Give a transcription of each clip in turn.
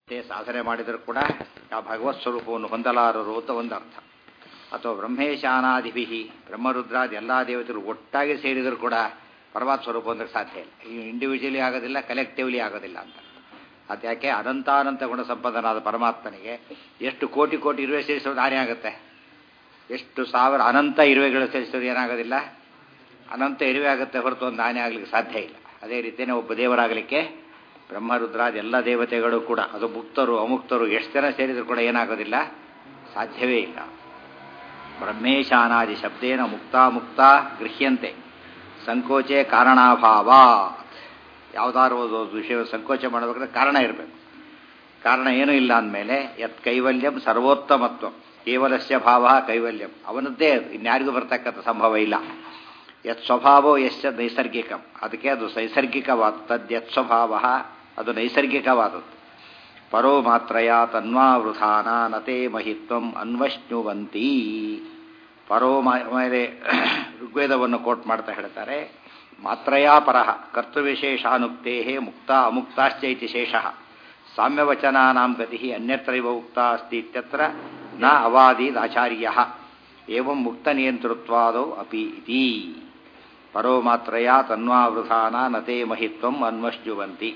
ಎಷ್ಟೇ ಸಾಧನೆ ಮಾಡಿದರೂ ಕೂಡ ಆ ಭಗವತ್ ಸ್ವರೂಪವನ್ನು ಹೊಂದಲಾರರು ಅಂತ ಒಂದು ಅರ್ಥ ಅಥವಾ ಬ್ರಹ್ಮೇಶಾನಾದಿಭಿ ಬ್ರಹ್ಮರುದ್ರಾದಿ ಎಲ್ಲ ದೇವತೆಗಳು ಒಟ್ಟಾಗಿ ಸೇರಿದರೂ ಕೂಡ ಪರಮಾತ್ಮ ಸ್ವರೂಪ ಹೊಂದಕ್ಕೆ ಸಾಧ್ಯ ಇಲ್ಲ ಈ ಇಂಡಿವಿಜುವಲಿ ಆಗೋದಿಲ್ಲ ಕಲೆಕ್ಟಿವ್ಲಿ ಆಗೋದಿಲ್ಲ ಅಂತ ಅದು ಯಾಕೆ ಅನಂತಾನಂತ ಗುಣ ಸಂಪನ್ನನಾದ ಪರಮಾತ್ಮನಿಗೆ ಎಷ್ಟು ಕೋಟಿ ಕೋಟಿ ಇರುವೆ ಸೇರಿಸೋದು ಹಾನಿ ಆಗುತ್ತೆ ಎಷ್ಟು ಸಾವಿರ ಅನಂತ ಇರುವೆಗಳು ಸೇರಿಸೋದು ಏನಾಗೋದಿಲ್ಲ ಅನಂತ ಇರುವೆ ಆಗುತ್ತೆ ಹೊರತು ಒಂದು ಹಾನಿ ಆಗಲಿಕ್ಕೆ ಸಾಧ್ಯ ಇಲ್ಲ ಅದೇ ರೀತಿಯೇ ಒಬ್ಬ ದೇವರಾಗಲಿಕ್ಕೆ ಬ್ರಹ್ಮರುದ್ರಾದ ಎಲ್ಲ ದೇವತೆಗಳು ಕೂಡ ಅದು ಮುಕ್ತರು ಅಮುಕ್ತರು ಎಷ್ಟು ಜನ ಸೇರಿದರೂ ಕೂಡ ಏನಾಗೋದಿಲ್ಲ ಸಾಧ್ಯವೇ ಇಲ್ಲ ಬ್ರಹ್ಮೇಶಾನಾದಿ ಶಬ್ದೇನ ಮುಕ್ತ ಮುಕ್ತ ಗೃಹ್ಯಂತೆ ಸಂಕೋಚೆ ಕಾರಣಾಭಾವ ಯಾವುದಾದ್ರು ಒಂದು ವಿಷಯ ಸಂಕೋಚ ಮಾಡಬೇಕಾದ್ರೆ ಕಾರಣ ಇರಬೇಕು ಕಾರಣ ಏನೂ ಇಲ್ಲ ಅಂದಮೇಲೆ ಯತ್ ಕೈವಲ್ಯಂ ಸರ್ವೋತ್ತಮತ್ವ ಕೇವಲಸ್ಯ ಭಾವ ಕೈವಲ್ಯಂ ಅವನದ್ದೇ ಅದು ಇನ್ಯಾರಿಗೂ ಬರ್ತಕ್ಕಂಥ ಸಂಭವ ಇಲ್ಲ ಯತ್ ಸ್ವಭಾವೋ ಯಶ್ಚ ನೈಸರ್ಗಿಕಂ ಅದಕ್ಕೆ ಅದು ನೈಸರ್ಗಿಕವಾದ ತದ್ಯತ್ ಸ್ವಭಾವ ಅದು ನೈಸರ್ಗಿಕವಾದದ್ದು ಪರೋ ಮಾತ್ರಯ ತನ್ವಾವೃಧಾನ ನತೆ ಮಹಿತ್ವಂ ಅನ್ವಶ್ನುವಂತಿ ಪರೋ ಮೇಲೆ ಋಗ್ವೇದವನ್ನು ಕೋಟ್ ಮಾಡ್ತಾ ಹೇಳ್ತಾರೆ ಮಾತ್ರಯಾ ಪರಃ ಕರ್ತೃವಿಶೇಷಾನುಕ್ತೇ ಮುಕ್ತ ಅಮುಕ್ತಾಶ್ಚೈತಿ ಶೇಷಃ ಸಾಮ್ಯವಚನಾನಾಂ ಗತಿ ಅನ್ಯತ್ರೈವ ಉಕ್ತ ಅಸ್ತಿ ಇತ್ಯತ್ರ ನ ಅವಾದೀದಾಚಾರ್ಯ ಏವಂ ಮುಕ್ತನಿಯಂತೃತ್ವಾದೌ ಅಪಿ ಇತಿ ಪರೋ ಮಾತ್ರಯ ತನ್ವಾವೃಧಾನ ನತೆ ಮಹಿತ್ವಂ ಅನ್ವಶ್ಜುವಂತಿ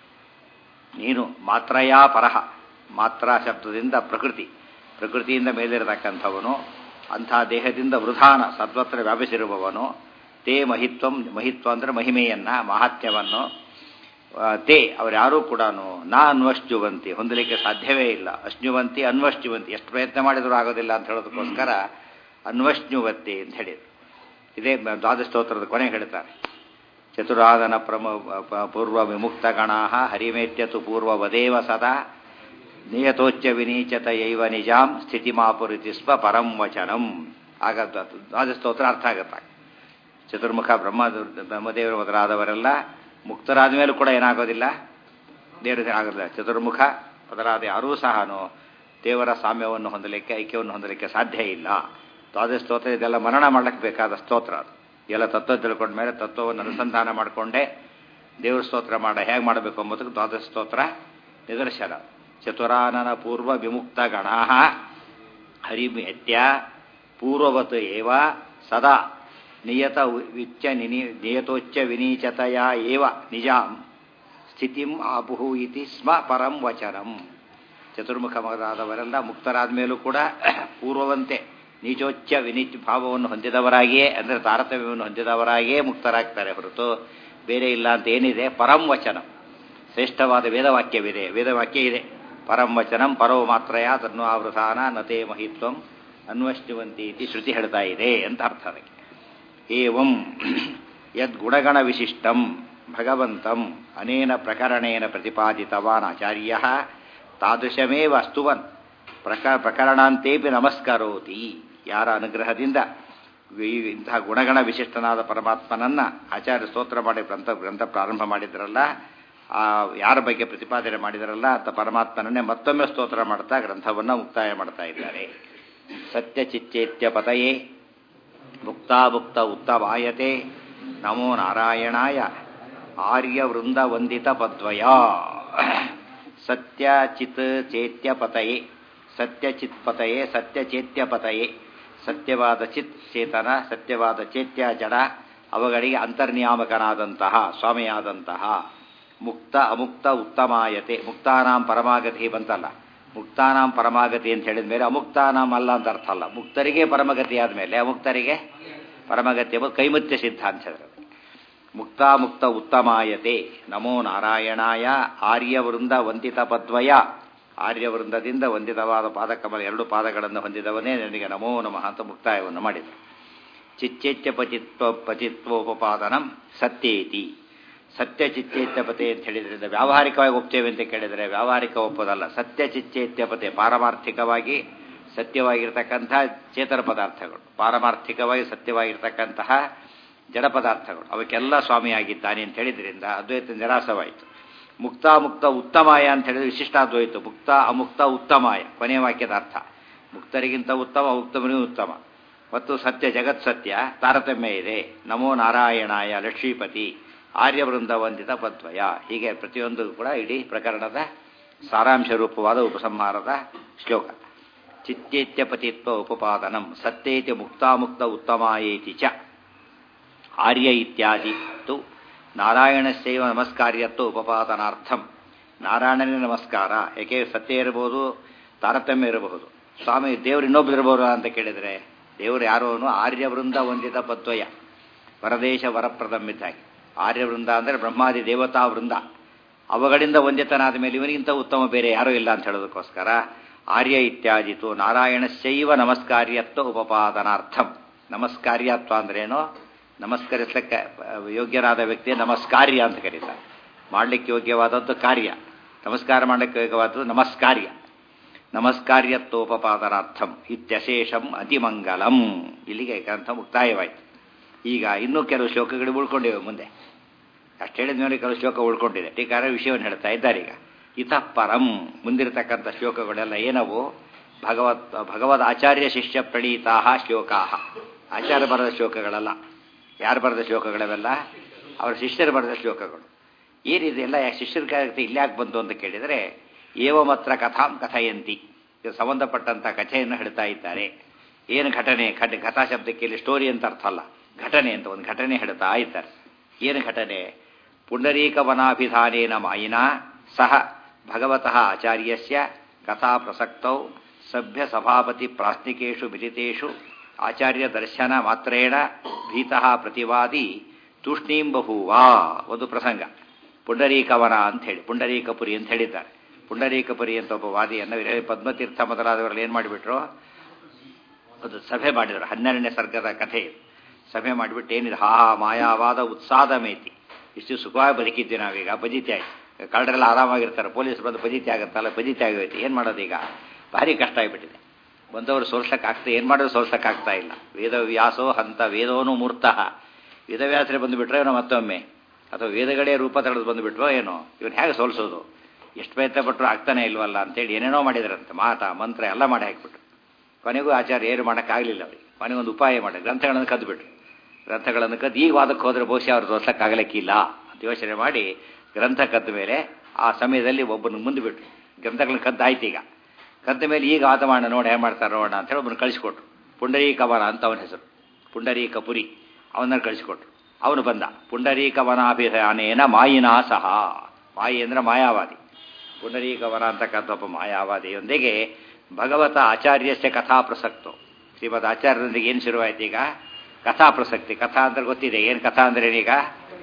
ನೀನು ಮಾತ್ರಯಾ ಪರಹ ಮಾತ್ರ ಶಬ್ದದಿಂದ ಪ್ರಕೃತಿ ಪ್ರಕೃತಿಯಿಂದ ಮೇಲಿರತಕ್ಕಂಥವನು ಅಂಥ ದೇಹದಿಂದ ವೃಧಾನ ಸದ್ವತ್ರ ವ್ಯಾಪಿಸಿರುವವನು ತೇ ಮಹಿತ್ವಂ ಮಹಿತ್ವ ಅಂದರೆ ಮಹಿಮೆಯನ್ನ ಮಹಾತ್ಮ್ಯವನ್ನು ತೇ ಅವರ್ಯಾರೂ ಕೂಡ ನಾ ಅನ್ವಶ್ಜುವಂತಿ ಹೊಂದಲಿಕ್ಕೆ ಸಾಧ್ಯವೇ ಇಲ್ಲ ಅಶ್ನುವಂತಿ ಅನ್ವಶ್ಜುವಂತಿ ಎಷ್ಟು ಪ್ರಯತ್ನ ಮಾಡಿದರೂ ಆಗೋದಿಲ್ಲ ಅಂತ ಹೇಳೋದಕ್ಕೋಸ್ಕರ ಅನ್ವಶ್ನುವತ್ತಿ ಅಂತ ಹೇಳಿದರು ಇದೇ ದ್ವಾದಸ್ತೋತ್ರದ ಕೊನೆ ಹೇಳ್ತಾರೆ ಚತುರಾದನ ಪ್ರಮ ಪೂರ್ವ ವಿಮುಕ್ತ ಗಣಾ ಹರಿಮೇತ್ಯತು ಪೂರ್ವವದೇವ ಸದಾ ನಿಯತೋಚ್ಚ ವಿನೀಚತ ಯೈವ ನಿಜಾಂ ಸ್ಥಿತಿಮಾಪುರಿತಿ ಸ್ವ ಪರಂ ವಚನಂ ಆಗ ದ್ವಾದಸ್ತೋತ್ರ ಅರ್ಥ ಆಗತ್ತ ಚತುರ್ಮುಖ ಬ್ರಹ್ಮ ಬ್ರಹ್ಮದೇವರು ಮೊದಲಾದವರೆಲ್ಲ ಮುಕ್ತರಾದ ಮೇಲೂ ಕೂಡ ಏನಾಗೋದಿಲ್ಲ ದೇವರಿಗೆ ಆಗೋದಿಲ್ಲ ಚತುರ್ಮುಖ ಮೊದಲಾದ ಯಾರೂ ಸಹ ದೇವರ ಸಾಮ್ಯವನ್ನು ಹೊಂದಲಿಕ್ಕೆ ಐಕ್ಯವನ್ನು ಹೊಂದಲಿಕ್ಕೆ ಸಾಧ್ಯ ಇಲ್ಲ ದ್ವಾದಶ ಸ್ತೋತ್ರ ಇದೆಲ್ಲ ಮರಣ ಮಾಡಲಿಕ್ಕೆ ಬೇಕಾದ ಸ್ತೋತ್ರ ಅದು ಎಲ್ಲ ತತ್ವ ತಿಳ್ಕೊಂಡ ಮೇಲೆ ತತ್ವವನ್ನು ಅನುಸಂಧಾನ ಮಾಡಿಕೊಂಡೇ ದೇವ್ರ ಸ್ತೋತ್ರ ಮಾಡ ಹೇಗೆ ಮಾಡಬೇಕು ಎಂಬುದಕ್ಕೆ ದ್ವಾದಶ ಸ್ತೋತ್ರ ನಿದರ್ಶನ ಚತುರಾನನ ಪೂರ್ವ ವಿಮುಕ್ತ ಗಣಾ ಹರಿಮೆತ್ಯ ಪೂರ್ವವತ್ ಏವ ಸದಾ ನಿಯತ ವಿಚ್ಚ ನಿನಿ ನಿಯತೋಚ್ಚ ವಿನೀಚತೆಯ ಏವ ನಿಜಾಂ ಸ್ಥಿತಿಂ ಆಪುಹು ಇತಿ ಸ್ಮ ಪರಂ ವಚನಂ ಚತುರ್ಮುಖ ಮೊದಲಾದವರೆಲ್ಲ ಮುಕ್ತರಾದ ಮೇಲೂ ಕೂಡ ಪೂರ್ವವಂತೆ ನೀಚೋಚ್ಚ ವಿನೀಚ ಭಾವವನ್ನು ಹೊಂದಿದವರಾಗಿಯೇ ಅಂದರೆ ತಾರತಮ್ಯವನ್ನು ಹೊಂದಿದವರಾಗಿಯೇ ಮುಕ್ತರಾಗ್ತಾರೆ ಹೊರತು ಬೇರೆ ಇಲ್ಲ ಅಂತ ಏನಿದೆ ಪರಂ ವಚನಂ ಶ್ರೇಷ್ಠವಾದ ವೇದವಾಕ್ಯವಿದೆ ವೇದವಾಕ್ಯ ಇದೆ ಪರಂ ವಚನಂ ಪರೋ ಮಾತ್ರಯ ತನ್ನು ಆವೃತಾನ ನತೆ ಮಹಿತ್ವಂ ಅನ್ವಶ್ನುವಂತಿ ಇತಿ ಶ್ರುತಿ ಹೇಳ್ತಾ ಇದೆ ಅಂತ ಅರ್ಥ ಅದಕ್ಕೆ ಏವಂ ಯದ್ಗುಣಗಣ ವಿಶಿಷ್ಟಂ ಭಗವಂತಂ ಅನೇನ ಪ್ರಕರಣೇನ ಪ್ರತಿಪಾದಿತವಾನ್ ಆಚಾರ್ಯ ತಾದೃಶಮೇವ ಅಸ್ತುವನ್ ಪ್ರಕ ಪ್ರಕರಣಾಂತೇಪಿ ನಮಸ್ಕರೋತಿ ಯಾರ ಅನುಗ್ರಹದಿಂದ ಇಂತಹ ಗುಣಗಣ ವಿಶಿಷ್ಟನಾದ ಪರಮಾತ್ಮನನ್ನ ಆಚಾರ್ಯ ಸ್ತೋತ್ರ ಮಾಡಿ ಗ್ರಂಥ ಗ್ರಂಥ ಪ್ರಾರಂಭ ಮಾಡಿದ್ರಲ್ಲ ಆ ಯಾರ ಬಗ್ಗೆ ಪ್ರತಿಪಾದನೆ ಮಾಡಿದರಲ್ಲ ಅಂತ ಪರಮಾತ್ಮನನ್ನೇ ಮತ್ತೊಮ್ಮೆ ಸ್ತೋತ್ರ ಮಾಡ್ತಾ ಗ್ರಂಥವನ್ನು ಮುಕ್ತಾಯ ಮಾಡ್ತಾ ಇದ್ದಾರೆ ಸತ್ಯಚಿಚ್ಚೇತ್ಯ ಪತಯೇ ಮುಕ್ತಾಭುಕ್ತ ಉತ್ತಮಾಯತೆ ನಮೋ ನಾರಾಯಣಾಯ ಆರ್ಯವೃಂದ ವಂದಿತ ಪದ್ವಯ ಸತ್ಯಚಿತ್ ಚೇತ್ಯ ಪತಯೇ ಸತ್ಯಚಿತ್ ಪತಯೇ ಸತ್ಯಚೇತ್ಯ ಪತಯೇ ಸತ್ಯವಾದ ಚಿತ್ ಚೇತನ ಸತ್ಯವಾದ ಚೇತ್ಯ ಜಡ ಅವುಗಳಿಗೆ ಅಂತರ್ನಿಯಾಮಕನಾದಂತಹ ಸ್ವಾಮಿಯಾದಂತಹ ಮುಕ್ತ ಅಮುಕ್ತ ಉತ್ತಮಾಯತೆ ಮುಕ್ತಾನಾಂ ಪರಮಾಗತಿ ಬಂತಲ್ಲ ಮುಕ್ತಾನಾಂ ಪರಮಾಗತಿ ಅಂತ ಹೇಳಿದ ಮೇಲೆ ಅಮುಕ್ತಾನಾಂ ಅಲ್ಲ ಅಂತ ಅರ್ಥ ಅಲ್ಲ ಮುಕ್ತರಿಗೆ ಪರಮಗತಿ ಆದಮೇಲೆ ಅಮುಕ್ತರಿಗೆ ಪರಮಗತಿ ಎಂಬುದು ಕೈಮುತ್ಯ ಸಿದ್ಧಾಂತ ಮುಕ್ತಾಮುಕ್ತ ಉತ್ತಮಾಯತೆ ನಮೋ ನಾರಾಯಣಾಯ ಆರ್ಯವೃಂದ ವಂದಿತ ಪದ್ವಯ ಆರ್ಯವೃಂದದಿಂದ ವಂದಿತವಾದ ಪಾದಕಮಲ ಎರಡು ಪಾದಗಳನ್ನು ಹೊಂದಿದವನೇ ನನಗೆ ನಮೋ ನಮಃ ಅಂತ ಮುಕ್ತಾಯವನ್ನು ಮಾಡಿದ ಚಿಚ್ಚೇತ್ಯ ಪಚಿತ್ವ ಪಚಿತ್ವೋಪಪಾದನಂ ಸತ್ಯೇತಿ ಸತ್ಯ ಚಿಚ್ಚೇತ್ಯಪತೆ ಅಂತ ಹೇಳಿದ್ರಿಂದ ವ್ಯಾವಹಾರಿಕವಾಗಿ ಒಪ್ತೇವೆ ಅಂತ ಕೇಳಿದರೆ ವ್ಯಾವಹಾರಿಕ ಒಪ್ಪೋದಲ್ಲ ಸತ್ಯ ಚಿಚ್ಚೇತ್ಯಪತೆ ಪಾರಮಾರ್ಥಿಕವಾಗಿ ಸತ್ಯವಾಗಿರ್ತಕ್ಕಂತಹ ಚೇತನ ಪದಾರ್ಥಗಳು ಪಾರಮಾರ್ಥಿಕವಾಗಿ ಸತ್ಯವಾಗಿರ್ತಕ್ಕಂತಹ ಜಡ ಪದಾರ್ಥಗಳು ಅವಕ್ಕೆಲ್ಲ ಸ್ವಾಮಿಯಾಗಿದ್ದಾನೆ ಅಂತ ಹೇಳಿದ್ರಿಂದ ಅದ್ವೈತ ನಿರಾಸವಾಯಿತು ಮುಕ್ತ ಮುಕ್ತ ಉತ್ತಮಾಯ ಅಂತ ಹೇಳಿದ್ರೆ ವಿಶಿಷ್ಟಾದ್ವೈತು ಮುಕ್ತ ಅಮುಕ್ತ ಉತ್ತಮಾಯ ಕೊನೆಯ ವಾಕ್ಯದ ಅರ್ಥ ಮುಕ್ತರಿಗಿಂತ ಉತ್ತಮ ಉತ್ತಮನಿಗೂ ಉತ್ತಮ ಮತ್ತು ಸತ್ಯ ಜಗತ್ ಸತ್ಯ ತಾರತಮ್ಯ ಇದೆ ನಮೋ ನಾರಾಯಣಾಯ ಲಕ್ಷ್ಮೀಪತಿ ಆರ್ಯವೃಂದ ವಂದಿತ ಪದ್ವಯ ಹೀಗೆ ಪ್ರತಿಯೊಂದು ಕೂಡ ಇಡೀ ಪ್ರಕರಣದ ಸಾರಾಂಶ ರೂಪವಾದ ಉಪಸಂಹಾರದ ಶ್ಲೋಕ ಚಿತ್ತೇತ್ಯಪತಿತ್ವ ಉಪಪಾದನಂ ಸತ್ಯೇತಿ ಮುಕ್ತಾಮುಕ್ತ ಉತ್ತಮಾಯೇತಿ ಚ ಆರ್ಯ ಇತ್ಯಾದಿ ತು ನಾರಾಯಣಸ್ಯೈವ ನಮಸ್ಕಾರ್ಯತ್ವ ಉಪಪಾದನಾರ್ಥಂ ನಾರಾಯಣನೇ ನಮಸ್ಕಾರ ಏಕೆ ಸತ್ಯ ಇರಬಹುದು ತಾರತಮ್ಯ ಇರಬಹುದು ಸ್ವಾಮಿ ದೇವರು ಇನ್ನೊಬ್ರು ಇರಬಹುದು ಅಂತ ಕೇಳಿದರೆ ದೇವರು ಯಾರೋನು ಆರ್ಯವೃಂದ ಹೊಂದಿದ ಪದ್ವಯ ವರದೇಶ ವರಪ್ರದಮ್ಮಿದ್ದಾಗಿ ಆರ್ಯವೃಂದ ಅಂದರೆ ಬ್ರಹ್ಮಾದಿ ದೇವತಾ ವೃಂದ ಅವುಗಳಿಂದ ವಂದಿತನಾದ ಮೇಲೆ ಇವನಿಗಿಂತ ಉತ್ತಮ ಬೇರೆ ಯಾರೂ ಇಲ್ಲ ಅಂತ ಹೇಳೋದಕ್ಕೋಸ್ಕರ ಆರ್ಯ ಇತ್ಯಾದಿತು ನಾರಾಯಣಸ್ಯೈವ ನಮಸ್ಕಾರ್ಯತ್ವ ಉಪಪಾದನಾರ್ಥಂ ನಮಸ್ಕಾರ್ಯತ್ವ ಅಂದ್ರೇನು ನಮಸ್ಕರಿಸಲಿಕ್ಕೆ ಯೋಗ್ಯರಾದ ವ್ಯಕ್ತಿ ನಮಸ್ಕಾರ್ಯ ಅಂತ ಕರೀತಾರೆ ಮಾಡಲಿಕ್ಕೆ ಯೋಗ್ಯವಾದದ್ದು ಕಾರ್ಯ ನಮಸ್ಕಾರ ಮಾಡಲಿಕ್ಕೆ ಯೋಗ್ಯವಾದದ್ದು ನಮಸ್ಕಾರ್ಯ ನಮಸ್ಕಾರ್ಯತ್ವೋಪಪಾದನಾರ್ಥಂ ಇತ್ಯಶೇಷಂ ಅತಿಮಂಗಲಂ ಇಲ್ಲಿಗೆ ಗ್ರಂಥ ಮುಕ್ತಾಯವಾಯಿತು ಈಗ ಇನ್ನೂ ಕೆಲವು ಶ್ಲೋಕಗಳು ಉಳ್ಕೊಂಡಿವೆ ಮುಂದೆ ಅಷ್ಟು ಹೇಳಿದ ಮೇಲೆ ಕೆಲವು ಶ್ಲೋಕ ಉಳ್ಕೊಂಡಿದೆ ಟೀಕಾರ ವಿಷಯವನ್ನು ಹೇಳ್ತಾ ಇದ್ದಾರೆ ಈಗ ಇತಃ ಪರಂ ಮುಂದಿರತಕ್ಕಂಥ ಶ್ಲೋಕಗಳೆಲ್ಲ ಏನವು ಭಗವತ್ ಭಗವದ್ ಆಚಾರ್ಯ ಶಿಷ್ಯ ಪ್ರಣೀತಾ ಶ್ಲೋಕಾ ಆಚಾರ್ಯ ಬರೆದ ಶ್ಲೋಕಗಳಲ್ಲ ಯಾರು ಬರೆದ ಶ್ಲೋಕಗಳವೆಲ್ಲ ಅವರ ಶಿಷ್ಯರು ಬರೆದ ಶ್ಲೋಕಗಳು ಏನಿದೆಲ್ಲ ಯಾಕೆ ಶಿಷ್ಯರ ಕಾರ್ಯಕ್ಕೆ ಇಲ್ಲಿ ಯಾಕೆ ಬಂತು ಅಂತ ಕೇಳಿದರೆ ಏವಮತ್ರ ಕಥಾಂ ಕಥಯಂತಿ ಇದು ಸಂಬಂಧಪಟ್ಟಂಥ ಕಥೆಯನ್ನು ಹೇಳ್ತಾ ಇದ್ದಾರೆ ಏನು ಘಟನೆ ಘಟ ಕಥಾ ಶಬ್ದಕ್ಕೆ ಇಲ್ಲಿ ಸ್ಟೋರಿ ಅಂತ ಅರ್ಥ ಅಲ್ಲ ಘಟನೆ ಅಂತ ಒಂದು ಘಟನೆ ಹೇಳ್ತಾ ಇದ್ದಾರೆ ಏನು ಘಟನೆ ಪುಂಡರೀಕವನಾಭಿಧಾನೇನ ಮಾಯಿನಾ ಸಹ ಭಗವತಃ ಆಚಾರ್ಯಸ್ಯ ಕಥಾ ಪ್ರಸಕ್ತೌ ಸಭ್ಯ ಸಭಾಪತಿ ಪ್ರಾಸ್ನಿಕೇಶು ಮಿಲಿತೇಷು ಆಚಾರ್ಯ ದರ್ಶನ ಮಾತ್ರೇಣ ಭೀತಃ ಪ್ರತಿವಾದಿ ತೂಷ್ಣೀಂ ಬಹೂವಾ ಒಂದು ಪ್ರಸಂಗ ಪುಂಡರೀಕವನ ಅಂತ ಹೇಳಿ ಪುಂಡರೀಕಪುರಿ ಅಂತ ಹೇಳಿದ್ದಾರೆ ಪುಂಡರೀಕಪುರಿ ಅಂತ ಒಬ್ಬ ವಾದಿಯನ್ನು ಪದ್ಮತೀರ್ಥ ಮೊದಲಾದವರಲ್ಲಿ ಏನು ಮಾಡಿಬಿಟ್ರು ಒಂದು ಸಭೆ ಮಾಡಿದರು ಹನ್ನೆರಡನೇ ಸರ್ಗದ ಕಥೆ ಇದು ಸಭೆ ಮಾಡಿಬಿಟ್ಟು ಏನಿದೆ ಹಾ ಹಾ ಮಾಯಾವಾದ ಉತ್ಸಾದ ಮೇತಿ ಇಷ್ಟು ಸುಖವಾಗಿ ಬದುಕಿದ್ವಿ ನಾವೀಗ ಬಜಿತಿ ಆಯ್ತು ಕಳ್ಳರೆಲ್ಲ ಆರಾಮಾಗಿರ್ತಾರೆ ಪೊಲೀಸರು ಬಂದು ಬಜಿತಿ ಆಗುತ್ತಲ್ಲ ಬಜಿತಿ ಆಗೋಯ್ತು ಏನು ಮಾಡೋದು ಈಗ ಭಾರಿ ಕಷ್ಟ ಆಗಿಬಿಟ್ಟಿದೆ ಬಂದವರು ಸೋಲ್ಸಕ್ಕಾಗ್ತಾ ಏನು ಮಾಡೋದು ಸೋಲ್ಸಕ್ಕಾಗ್ತಾ ಇಲ್ಲ ವೇದವ್ಯಾಸೋ ಹಂತ ವೇದೋನು ಮೂರ್ತಃ ವೇದವ್ಯಾಸರೇ ಬಂದುಬಿಟ್ರೆ ಏನೋ ಮತ್ತೊಮ್ಮೆ ಅಥವಾ ವೇದಗಳೇ ರೂಪ ತಳೆದು ಬಂದುಬಿಟ್ವೋ ಏನೋ ಇವನು ಹೇಗೆ ಸೋಲಿಸೋದು ಎಷ್ಟು ಪ್ರಯತ್ನ ಪಟ್ಟರು ಆಗ್ತಾನೆ ಇಲ್ವಲ್ಲ ಅಂತೇಳಿ ಏನೇನೋ ಮಾಡಿದ್ರಂತೆ ಮಾಟ ಮಂತ್ರ ಎಲ್ಲ ಮಾಡಿ ಹಾಕಿಬಿಟ್ರು ಕೊನೆಗೂ ಆಚಾರ್ಯ ಏನು ಮಾಡೋಕ್ಕಾಗಲಿಲ್ಲ ಅವರಿಗೆ ಕೊನೆಗೊಂದು ಉಪಾಯ ಮಾಡಿ ಗ್ರಂಥಗಳನ್ನು ಕದ್ದುಬಿಟ್ರು ಗ್ರಂಥಗಳನ್ನು ಕದ್ದು ಈಗ ವಾದಕ್ಕೆ ಹೋದರೆ ಬಹುಶಃ ಅವ್ರು ತೋರ್ಸಕ್ಕಾಗಲಿಕ್ಕಿಲ್ಲ ಅಂತ ಯೋಚನೆ ಮಾಡಿ ಗ್ರಂಥ ಕದ್ದ ಮೇಲೆ ಆ ಸಮಯದಲ್ಲಿ ಒಬ್ಬನ ಮುಂದೆ ಬಿಟ್ರು ಗ್ರಂಥಗಳನ್ನ ಕದ್ದಾಯ್ತು ಈಗ ಕದ್ದ ಮೇಲೆ ಈಗ ವಾದ ಮಾಡೋಣ ನೋಡಿ ಹೇಗೆ ಮಾಡ್ತಾರೆ ನೋಡೋಣ ಅಂತೇಳಿ ಒಬ್ಬನು ಕಳಿಸ್ಕೊಟ್ರು ಪುಂಡರೀಕವನ ಅಂತ ಅವನ ಹೆಸರು ಪುಂಡರೀಕಪುರಿ ಅವನನ್ನು ಕಳಿಸ್ಕೊಟ್ರು ಅವನು ಬಂದ ಪುಂಡರೀಕವನಾಭಿಧಾನೇನ ಮಾಯಿನಾ ಸಹ ಮಾಯಿ ಅಂದರೆ ಮಾಯಾವಾದಿ ಪುಂಡರೀಕವನ ಅಂತಕ್ಕಂಥ ಒಬ್ಬ ಮಾಯಾವಾದಿಯೊಂದಿಗೆ ಭಗವತ ಆಚಾರ್ಯಸ್ಯ ಕಥಾ ಪ್ರಸಕ್ತು ಶ್ರೀಮದ್ ಆಚಾರ್ಯರೊಂದಿಗೆ ಏನು ಶುರುವಾಯ್ತು ಈಗ ಕಥಾ ಪ್ರಸಕ್ತಿ ಕಥಾ ಅಂದ್ರೆ ಗೊತ್ತಿದೆ ಏನು ಕಥಾ ಅಂದ್ರೆ ಏನೀಗ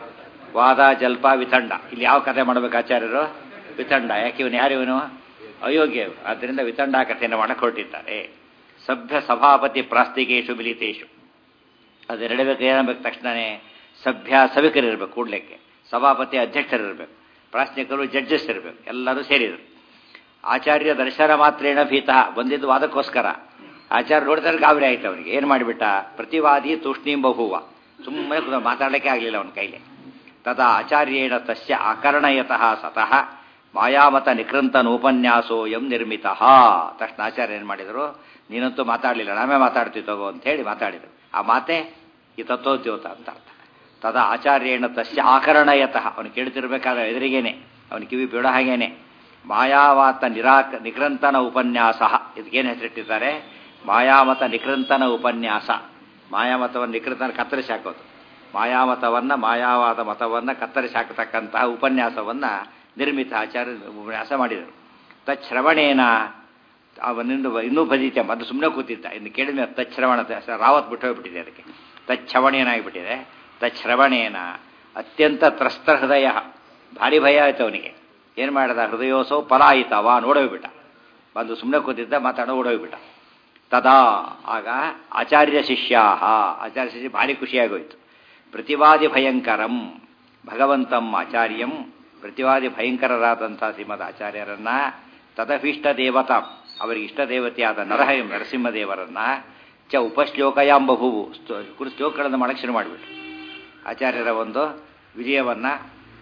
ವಾದ ಜಲ್ಪ ವಿತಂಡ ಇಲ್ಲಿ ಯಾವ ಕಥೆ ಮಾಡಬೇಕು ಆಚಾರ್ಯರು ವಿತಂಡ ಯಾಕೆ ಇವನು ಯಾರು ಇವನು ಅಯೋಗ್ಯ ಆದ್ದರಿಂದ ವಿತಂಡ ಕಥೆಯನ್ನು ಮಾಡಕ್ಕೆ ಹೊರಟಿದ್ದಾರೆ ಸಭ್ಯ ಸಭಾಪತಿ ಪ್ರಾಸ್ತಿಕೇಶು ಮಿಲಿತೇಶು ಅದೆರಡಬೇಕು ಏನಾಗಬೇಕು ತಕ್ಷಣವೇ ಸಭ್ಯ ಸಭಿಕರಿರಬೇಕು ಕೂಡ್ಲಿಕ್ಕೆ ಸಭಾಪತಿ ಅಧ್ಯಕ್ಷರಿರಬೇಕು ಪ್ರಾಸ್ನಿಕರು ಜಡ್ಜಸ್ ಇರಬೇಕು ಎಲ್ಲರೂ ಸೇರಿದರು ಆಚಾರ್ಯ ದರ್ಶನ ಮಾತ್ರೇಣ ಭೀತಃ ಬಂದಿದ್ದು ವಾದಕ್ಕೋಸ್ಕರ ಆಚಾರ್ಯ ನೋಡಿದ್ರೆ ಗಾಬರಿ ಆಯ್ತು ಅವನಿಗೆ ಏನು ಮಾಡಿಬಿಟ್ಟ ಪ್ರತಿವಾದಿ ತೂಷ್ಣೀಂ ಬಹುವ ಸುಮ್ಮನೆ ಮಾತಾಡಲಿಕ್ಕೆ ಆಗಲಿಲ್ಲ ಅವನ ಕೈಲಿ ತದಾ ಆಚಾರ್ಯೇಣ ತಸ್ಯ ಆಕರಣಯತಃ ಸತಃ ಮಾಯಾಮತ ನಿಕೃಂತನೋಪನ್ಯಾಸೋ ಎಂ ನಿರ್ಮಿತ ತಕ್ಷಣ ಆಚಾರ್ಯ ಏನು ಮಾಡಿದರು ನೀನಂತೂ ಮಾತಾಡಲಿಲ್ಲ ನಾವೇ ಮಾತಾಡ್ತೀವಿ ತಗೋ ಅಂತ ಹೇಳಿ ಮಾತಾಡಿದರು ಆ ಮಾತೆ ಈ ತತ್ವೋದ್ಯೋತ ಅಂತ ಅರ್ಥ ತದಾ ಆಚಾರ್ಯೇಣ ತಸ್ಯ ಆಕರಣಯತಃ ಅವನು ಕೇಳ್ತಿರ್ಬೇಕಾದ್ರೆ ಎದುರಿಗೇನೆ ಅವನ ಕಿವಿ ಬೀಳೋ ಹಾಗೇನೆ ಮಾಯಾವಾತ ನಿರಾಕ ನಿಕೃಂತನ ಉಪನ್ಯಾಸ ಇದಕ್ಕೇನು ಹೆಸರಿಟ್ಟಿದ್ದಾರೆ ಮಾಯಾಮತ ನಿಕೃಂತನ ಉಪನ್ಯಾಸ ಮಾಯಾಮತವನ್ನು ನಿಕೃಂತನ ಕತ್ತರಿಸಿ ಹಾಕೋದು ಮಾಯಾಮತವನ್ನು ಮಾಯಾವಾದ ಮತವನ್ನು ಕತ್ತರಿಸಿ ಹಾಕತಕ್ಕಂತಹ ಉಪನ್ಯಾಸವನ್ನು ನಿರ್ಮಿತ ಆಚಾರ್ಯ ಉಪನ್ಯಾಸ ಮಾಡಿದರು ತಚ್ಶ್ರವಣೇನ ಅವನಿಂದ ಇನ್ನೂ ಭಜಿತ ಅದು ಸುಮ್ಮನೆ ಕೂತಿದ್ದ ಇನ್ನು ಕೇಳಿದ ತಚ್ಶ್ರವಣ ರಾವತ್ ಬಿಟ್ಟು ಹೋಗ್ಬಿಟ್ಟಿದೆ ಅದಕ್ಕೆ ತಚ್ಛವಣೇನಾಗಿಬಿಟ್ಟಿದೆ ತಚ್ಶ್ರವಣೇನ ಅತ್ಯಂತ ತ್ರಸ್ತ ಹೃದಯ ಭಾರಿ ಭಯ ಆಯ್ತು ಅವನಿಗೆ ಏನು ಮಾಡಿದ ಹೃದಯೋಸೋ ಪಲಾಯಿತವ ನೋಡೋಗ್ಬಿಟ್ಟ ಬಂದು ಸುಮ್ಮನೆ ಕೂತಿದ್ದ ಮಾತಾಡೋ ಓಡೋಗ್ಬಿಟ್ಟ ತದಾ ಆಗ ಆಚಾರ್ಯ ಶಿಷ್ಯ ಆಚಾರ್ಯ ಶಿಷ್ಯ ಭಾರಿ ಖುಷಿಯಾಗೋಯ್ತು ಪ್ರತಿವಾದಿ ಭಯಂಕರಂ ಭಗವಂತಂ ಆಚಾರ್ಯಂ ಪ್ರತಿವಾದಿ ಭಯಂಕರರಾದಂಥ ಶ್ರೀಮದ್ ಆಚಾರ್ಯರನ್ನ ತದಭಿಷ್ಟ ದೇವತಾ ಅವರಿಗೆ ಇಷ್ಟ ದೇವತೆಯಾದ ನರಹ ನರಸಿಂಹದೇವರನ್ನ ಚ ಉಪಶ್ಲೋಕಯಾಂಬಭುವು ಕುರು ಶ್ಲೋಕಗಳನ್ನು ಮಾಡಕ್ಕೆ ಶುರು ಮಾಡಿಬಿಟ್ರು ಆಚಾರ್ಯರ ಒಂದು ವಿಜಯವನ್ನು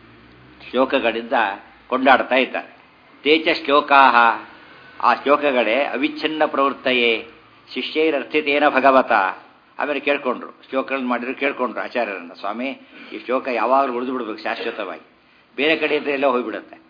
ಶ್ಲೋಕಗಳಿಂದ ಕೊಂಡಾಡ್ತಾ ಇದ್ದಾರೆ ತೇಚ ಶ್ಲೋಕಾ ಆ ಶ್ಲೋಕಗಳೇ ಅವಿಚ್ಛಿನ್ನ ಪ್ರವೃತ್ತಯೇ ಶಿಷ್ಯೈರರ್ಥಿತೇನ ಭಗವತ ಆಮೇಲೆ ಕೇಳ್ಕೊಂಡ್ರು ಶ್ಲೋಕಗಳನ್ನು ಮಾಡಿದ್ರು ಕೇಳ್ಕೊಂಡ್ರು ಆಚಾರ್ಯರನ್ನು ಸ್ವಾಮಿ ಈ ಶ್ಲೋಕ ಯಾವಾಗಲೂ ಉಳಿದು ಬಿಡ್ಬೇಕು ಶಾಶ್ವತವಾಗಿ ಬೇರೆ ಕಡೆ ಇದ್ರೆ ಎಲ್ಲ ಹೋಗ್ಬಿಡುತ್ತೆ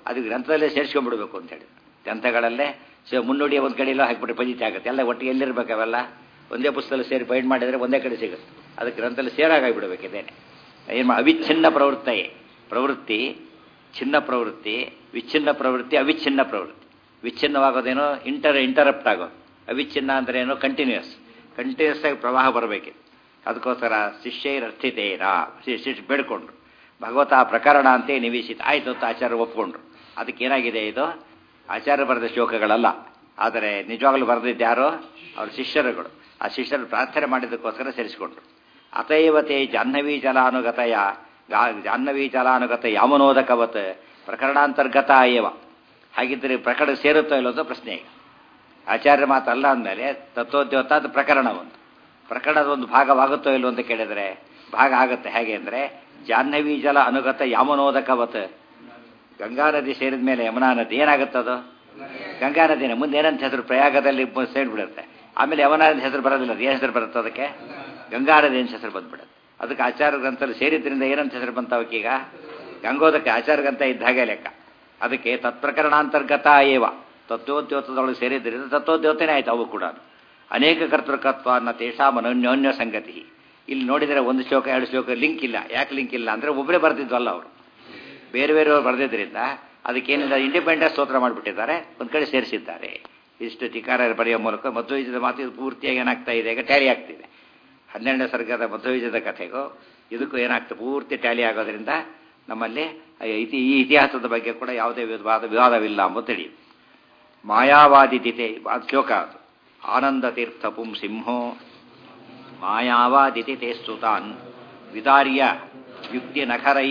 ಅದು ಗ್ರಂಥದಲ್ಲೇ ಸೇರಿಸ್ಕೊಂಡ್ಬಿಡ್ಬೇಕು ಅಂತ ಹೇಳಿ ಗ್ರಂಥಗಳಲ್ಲೇ ಸೊ ಮುನ್ನುಡಿಯ ಒಂದು ಕಡೆಯಲ್ಲೂ ಹಾಕಿಬಿಟ್ರೆ ಪಂಜಿತ ಆಗುತ್ತೆ ಎಲ್ಲ ಒಟ್ಟಿಗೆ ಎಲ್ಲಿರ್ಬೇಕು ಅವೆಲ್ಲ ಒಂದೇ ಪುಸ್ತಕದಲ್ಲಿ ಸೇರಿ ಬೈಂಡ್ ಮಾಡಿದರೆ ಒಂದೇ ಕಡೆ ಸಿಗುತ್ತೆ ಅದಕ್ಕೆ ಗ್ರಂಥದಲ್ಲಿ ಸೇರಾಗಿಬಿಡ್ಬೇಕು ಇದೇನೆ ಏನು ಅವಿಚ್ಛಿನ್ನ ಪ್ರವೃತ್ತಯೇ ಪ್ರವೃತ್ತಿ ಚಿನ್ನ ಪ್ರವೃತ್ತಿ ವಿಚ್ಛಿನ್ನ ಪ್ರವೃತ್ತಿ ಅವಿಚ್ಛಿನ್ನ ಪ್ರವೃತ್ತಿ ವಿಚ್ಛಿನ್ನವಾಗೋದೇನೋ ಇಂಟರ್ ಇಂಟರಪ್ಟ್ ಆಗೋದು ಅವಿಚ್ಛಿನ್ನ ಅಂದ್ರೆ ಏನು ಕಂಟಿನ್ಯೂಸ್ ಕಂಟಿನ್ಯೂಸ್ ಆಗಿ ಪ್ರವಾಹ ಬರಬೇಕಿದೆ ಅದಕ್ಕೋಸ್ಕರ ಶಿಷ್ಯೈರರ್ಥಿತೇನ ಶಿಷ್ಯ ಬೇಡ್ಕೊಂಡ್ರು ಭಗವತ ಪ್ರಕರಣ ಅಂತೆ ನಿವೇಶಿತ ಆಯ್ತು ಅಂತ ಆಚಾರ್ಯ ಒಪ್ಕೊಂಡ್ರು ಅದಕ್ಕೆ ಏನಾಗಿದೆ ಇದು ಆಚಾರ್ಯ ಬರೆದ ಶ್ಲೋಕಗಳಲ್ಲ ಆದರೆ ನಿಜವಾಗ್ಲೂ ಬರೆದಿದ್ದು ಯಾರೋ ಅವ್ರ ಶಿಷ್ಯರುಗಳು ಆ ಶಿಷ್ಯರು ಪ್ರಾರ್ಥನೆ ಮಾಡಿದ್ದಕ್ಕೋಸ್ಕರ ಸೇರಿಸಿಕೊಂಡ್ರು ಅತೈವತೆ ಜಾಹ್ನವೀ ಜಲಾನುಗತಯ ಜಾಹ್ನವೀ ಜಲಾನುಗತ ಯಾಮನೋದಕವತ್ ಪ್ರಕರಣಾಂತರ್ಗತ ಏವ ಹಾಗಿದ್ದರೆ ಪ್ರಕರಣ ಸೇರುತ್ತೋ ಇಲ್ಲೋ ಅಂತ ಪ್ರಶ್ನೆ ಈಗ ಆಚಾರ್ಯ ಮಾತಲ್ಲ ಅಂದಮೇಲೆ ತತ್ವೋದ್ಯೋತ ಅದು ಪ್ರಕರಣ ಒಂದು ಪ್ರಕರಣದ ಒಂದು ಭಾಗವಾಗುತ್ತೋ ಇಲ್ಲೋ ಅಂತ ಕೇಳಿದರೆ ಭಾಗ ಆಗುತ್ತೆ ಹೇಗೆ ಅಂದರೆ ಜಾಹ್ನವಿ ಜಲ ಅನುಗತ ಯಾಮನೋದಕವತ್ ಗಂಗಾ ನದಿ ಸೇರಿದ ಮೇಲೆ ಯಮುನಾ ನದಿ ಏನಾಗುತ್ತದು ಗಂಗಾ ನದಿನೇ ಮುಂದೆ ಏನಂತ ಹೆಸರು ಪ್ರಯಾಗದಲ್ಲಿ ಸೇರಿಬಿಡುತ್ತೆ ಆಮೇಲೆ ಯಮುನಾ ನದಿ ಹೆಸರು ಬರೋದಿಲ್ಲ ಅದು ಏನು ಹೆಸರು ಬರುತ್ತೆ ಅದಕ್ಕೆ ಗಂಗಾ ನದಿ ಅಂತ ಹೆಸರು ಬಂದ್ಬಿಡುತ್ತೆ ಅದಕ್ಕೆ ಆಚಾರ ಗ್ರಂಥದಲ್ಲಿ ಸೇರಿದ್ರಿಂದ ಏನಂತ ಹೆಸರು ಬಂತಾವಕ್ಕೀಗ ಗಂಗೋದಕ್ಕೆ ಆಚಾರ ಗ್ರಂಥ ಇದ್ದ ಹಾಗೆ ಲೆಕ್ಕ ಅದಕ್ಕೆ ತತ್ಪ್ರಕರಣಾಂತರ್ಗತ ಏವ ತತ್ವೋದ್ಯೋತದೊಳಗೆ ಸೇರಿದ್ರಿಂದ ತತ್ವೋದ್ಯೋತನೇ ಆಯ್ತು ಅವು ಕೂಡ ಅನೇಕ ಕರ್ತೃಕತ್ವ ಅನ್ನೋ ತೇಷಾಂ ಅನನ್ಯೋನ್ಯ ಸಂಗತಿ ಇಲ್ಲಿ ನೋಡಿದರೆ ಒಂದು ಶ್ಲೋಕ ಎರಡು ಶ್ಲೋಕ ಲಿಂಕ್ ಇಲ್ಲ ಯಾಕೆ ಲಿಂಕ್ ಇಲ್ಲ ಅಂದರೆ ಒಬ್ಬರೇ ಬರೆದಿದ್ವಲ್ಲ ಅವರು ಬೇರೆ ಬೇರೆಯವರು ಬರೆದಿದ್ದರಿಂದ ಅದಕ್ಕೇನಿಲ್ಲ ಇಂಡಿಪೆಂಡೆನ್ಸ್ ಸ್ತೋತ್ರ ಮಾಡಿಬಿಟ್ಟಿದ್ದಾರೆ ಒಂದು ಕಡೆ ಸೇರಿಸಿದ್ದಾರೆ ಇಷ್ಟು ಟಿಕಾರ ಬರೆಯೋ ಮೂಲಕ ಮಧ್ವವಿಜಯದ ಮಾತು ಇದು ಪೂರ್ತಿಯಾಗಿ ಏನಾಗ್ತಾ ಇದೆ ಈಗ ಟ್ಯಾಲಿ ಆಗ್ತಿದೆ ಹನ್ನೆರಡನೇ ಸರ್ಗದ ಮಧ್ವವಿಜಯದ ಕಥೆಗೂ ಇದಕ್ಕೂ ಏನಾಗ್ತದೆ ಪೂರ್ತಿ ಟ್ಯಾಲಿ ಆಗೋದ್ರಿಂದ ನಮ್ಮಲ್ಲಿ ಇತಿ ಈ ಇತಿಹಾಸದ ಬಗ್ಗೆ ಕೂಡ ಯಾವುದೇ ವಿವಾದ ವಿವಾದವಿಲ್ಲ ಎಂಬುದು ತಿಳಿಯುತ್ತೆ ಮಾಯಾವಾದಿ ತಿಥೆ ಶ್ಲೋಕ ಅದು ಆನಂದ ತೀರ್ಥ ಪುಂಸಿಂಹೋ ಮಾಯಾವಾದಿತಿ ತೇ ಸ್ತುತಾನ್ ವಿದಾರ್ಯ ಯುಕ್ತಿ ನಖರೈ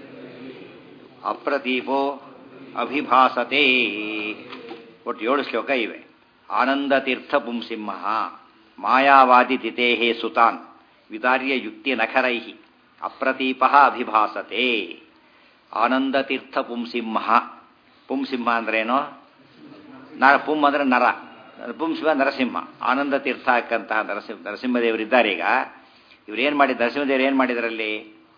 ಅಪ್ರದೀಪೋ ಅಭಿಭಾಸತೆ ಒಟ್ಟು ಏಳು ಶ್ಲೋಕ ಇವೆ ಆನಂದ ತೀರ್ಥ ಪುಂಸಿಂಹ ಮಾಯಾವಾದಿ ತಿಥೇಹೇ ಸುತಾನ್ ವಿದಾರ್ಯ ಯುಕ್ತಿ ನಖರೈ ಅಪ್ರತೀಪ ಅಭಿಭಾಸತೆ ಆನಂದ ತೀರ್ಥ ಪುಂಸಿಂಹ ಪುಂಸಿಂಹ ಅಂದ್ರೇನು ನರ ಪುಂ ಅಂದ್ರೆ ನರ ಪುಂಸಿಂಹ ನರಸಿಂಹ ಆನಂದ ತೀರ್ಥ ಹಾಕಂತ ನರಸಿಂಹ ನರಸಿಂಹದೇವರಿದ್ದಾರೆ ಈಗ ಇವ್ರೇನು ಮಾಡಿ ನರಸಿಂಹದೇವರು ಏನು ಮಾಡಿದರಲ್ಲಿ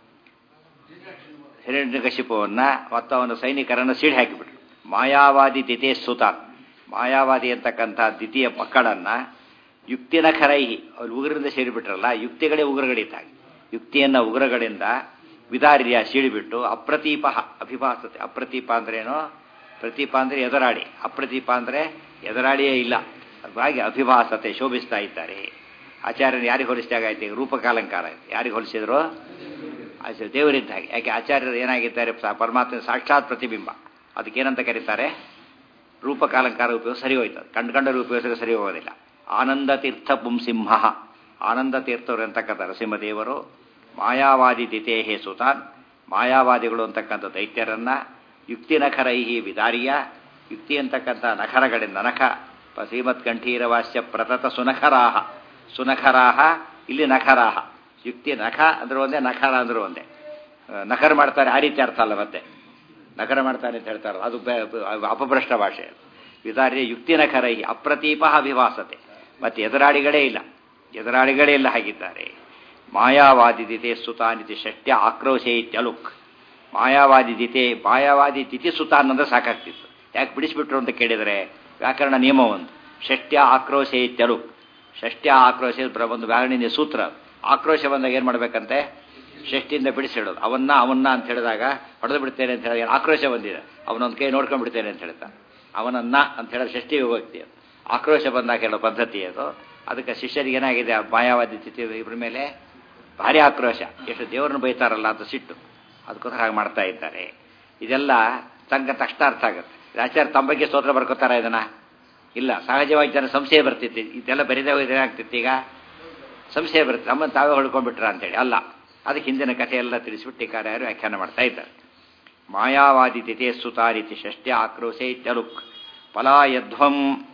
ಹಿರಣ್ಯಕಶಿಪುವನ್ನ ಮತ್ತು ಅವನ ಸೈನಿಕರನ್ನು ಸೀಡಿ ಹಾಕಿಬಿಟ್ರು ಮಾಯಾವಾದಿ ದಿತೇ ಸುತ ಮಾಯಾವಾದಿ ಅಂತಕ್ಕಂಥ ದ್ವಿತೀಯ ಮಕ್ಕಳನ್ನ ಯುಕ್ತಿನ ಖರೈಹಿ ಅವ್ರು ಉಗುರಿಂದ ಸೇರಿಬಿಟ್ರಲ್ಲ ಯುಕ್ತಿಗಳೇ ಉಗುರುಗಳಿದ್ದಾಗಿ ಯುಕ್ತಿಯನ್ನ ಉಗುರಗಳಿಂದ ವಿದಾರ್ಯ ಸೀಳಿಬಿಟ್ಟು ಅಪ್ರತೀಪ ಅಭಿಭಾಸತೆ ಅಪ್ರತೀಪ ಅಂದ್ರೇನು ಪ್ರತೀಪ ಅಂದ್ರೆ ಎದುರಾಳಿ ಅಪ್ರತೀಪ ಅಂದ್ರೆ ಎದುರಾಳಿಯೇ ಇಲ್ಲ ಹಾಗೆ ಅಭಿಭಾಸತೆ ಶೋಭಿಸ್ತಾ ಇದ್ದಾರೆ ಆಚಾರ್ಯರು ಯಾರಿಗೆ ಹೋಲಿಸಿದಾಗ ಆಯ್ತು ಈಗ ರೂಪಕಾಲಂಕಾರ ಯಾರಿಗೆ ಹೋಲಿಸಿದ್ರು ಆಚಾರ್ಯ ದೇವರಿದ್ದ ಹಾಗೆ ಯಾಕೆ ಆಚಾರ್ಯರು ಏನಾಗಿದ್ದಾರೆ ಪರಮಾತ್ಮ ಸಾಕ್ಷಾತ್ ಪ್ರತಿಬಿಂಬ ಅದಕ್ಕೇನಂತ ಕರೀತಾರೆ ರೂಪಕಾಲಂಕಾರ ಉಪಯೋಗ ಸರಿ ಹೋಯ್ತದೆ ಕಂಡು ಕಂಡರು ಉಪಯೋಗಿಸಿದ್ರೆ ಸರಿ ಹೋಗೋದಿಲ್ಲ ಆನಂದ ತೀರ್ಥ ಪುಂಸಿಂಹ ಆನಂದ ತೀರ್ಥರು ಅಂತಕ್ಕಂಥ ನರಸಿಂಹದೇವರು ಮಾಯಾವಾದಿ ದಿತೇಹೇ ಸುತಾನ್ ಮಾಯಾವಾದಿಗಳು ಅಂತಕ್ಕಂಥ ದೈತ್ಯರನ್ನ ಯುಕ್ತಿ ನಖರೈಹಿ ವಿದಾರಿಯ ಯುಕ್ತಿ ಅಂತಕ್ಕಂಥ ನಖರಗಳಿಂದ ನಖ ಶ್ರೀಮತ್ ಕಂಠೀರವಾಸ್ಯ ಪ್ರತತ ಸುನಖರಾಹ ಸುನಖರಾಹ ಇಲ್ಲಿ ನಖರಾಹ ಯುಕ್ತಿ ನಖ ಅಂದ್ರೆ ಒಂದೇ ನಖರ ಅಂದ್ರೆ ಒಂದೇ ನಖರ ಮಾಡ್ತಾರೆ ಆ ರೀತಿ ಅರ್ಥ ಅಲ್ಲ ಮತ್ತೆ ನಖರ ಮಾಡ್ತಾರೆ ಅಂತ ಹೇಳ್ತಾರೆ ಅದು ಅಪಭ್ರಷ್ಟ ಭಾಷೆ ವಿದಾರ್ಯ ಯುಕ್ತಿ ನಖರೈ ಅಪ್ರತೀಪ ಅಭಿವಾಸತೆ ಮತ್ತೆ ಎದುರಾಳಿಗಳೇ ಇಲ್ಲ ಎದುರಾಳಿಗಳೇ ಇಲ್ಲ ಹಾಗಿದ್ದಾರೆ ಮಾಯಾವಾದಿ ದಿತೆ ಸುತಾನಿತಿ ಷಷ್ಟ್ಯ ಆಕ್ರೋಶೆ ಇತ್ಯಲುಕ್ ಮಾಯಾವಾದಿ ದಿತೆ ಮಾಯಾವಾದಿ ತಿಥಿ ಸುತಾನ್ ಅಂದ್ರೆ ಸಾಕಾಗ್ತಿತ್ತು ಯಾಕೆ ಬಿಡಿಸ್ಬಿಟ್ರು ಅಂತ ಕೇಳಿದರೆ ವ್ಯಾಕರಣ ನಿಯಮ ಒಂದು ಷಷ್ಟ್ಯ ಆಕ್ರೋಶೆ ಇತ್ಯಲುಕ್ ಷಷ್ಟ್ಯ ಆಕ್ರೋಶ ಒಂದು ವ್ಯಾಕರಣ ಸೂತ್ರ ಆಕ್ರೋಶ ಬಂದಾಗ ಏನು ಮಾಡ್ಬೇಕಂತೆ ಷಷ್ಟಿಯಿಂದ ಬಿಡಿಸಿಡೋದು ಅವನ್ನ ಅವನ್ನ ಅಂತ ಹೇಳಿದಾಗ ಹೊಡೆದು ಬಿಡ್ತೇನೆ ಅಂತ ಹೇಳಿದಾಗ ಆಕ್ರೋಶ ಬಂದಿದೆ ಅವನೊಂದು ಕೈ ನೋಡ್ಕೊಂಡು ಬಿಡ್ತೇನೆ ಅಂತ ಹೇಳ್ತಾನೆ ಅವನನ್ನ ಅಂತ ಹೇಳಿದ್ರೆ ಷಷ್ಠಿ ವಿಭಕ್ತಿ ಅದು ಆಕ್ರೋಶ ಬಂದಾಗ ಹೇಳೋ ಪದ್ಧತಿ ಅದು ಅದಕ್ಕೆ ಶಿಷ್ಯರಿಗೆ ಏನಾಗಿದೆ ಮಾಯಾವಾದಿ ತಿಥಿ ಇಬ್ಬರ ಮೇಲೆ ಭಾರಿ ಆಕ್ರೋಶ ಎಷ್ಟು ದೇವರನ್ನು ಬೈತಾರಲ್ಲ ಅಂತ ಸಿಟ್ಟು ಅದಕ್ಕೋಸ್ಕರ ಹಾಗೆ ಮಾಡ್ತಾ ಇದ್ದಾರೆ ಇದೆಲ್ಲ ಸಂಘ ತಕ್ಷಣ ಅರ್ಥ ಆಗುತ್ತೆ ಆಚಾರ್ಯ ತಮ್ಮ ಬಗ್ಗೆ ಸ್ತೋತ್ರ ಬರ್ಕೋತಾರ ಇದನ್ನ ಇಲ್ಲ ಸಹಜವಾಗಿ ಜನ ಸಂಶಯ ಬರ್ತಿತ್ತು ಇದೆಲ್ಲ ಬರೀದೇ ಏನಾಗ್ತಿತ್ತು ಈಗ ಸಂಶಯ ಬರುತ್ತೆ ನಮ್ಮನ್ನು ತಾವೇ ಹೊಡ್ಕೊಂಡ್ಬಿಟ್ರ ಅಂತೇಳಿ ಅಲ್ಲ ಅದಕ್ಕೆ ಹಿಂದಿನ ಕಥೆ ಎಲ್ಲ ತಿಳಿಸ್ಬಿಟ್ಟು ಟೀಕಾರ್ಯರು ವ್ಯಾಖ್ಯಾನ ಮಾಡ್ತಾ ಇದ್ದಾರೆ ಮಾಯಾವಾದಿ ತಿಥೇ ಸುತಾರಿತಿ ಷಷ್ಟ್ಯ ಆಕ್ರೋಶೆ ಇತ್ಯಲುಕ್ ಫಲಾಯಧ್ವಂ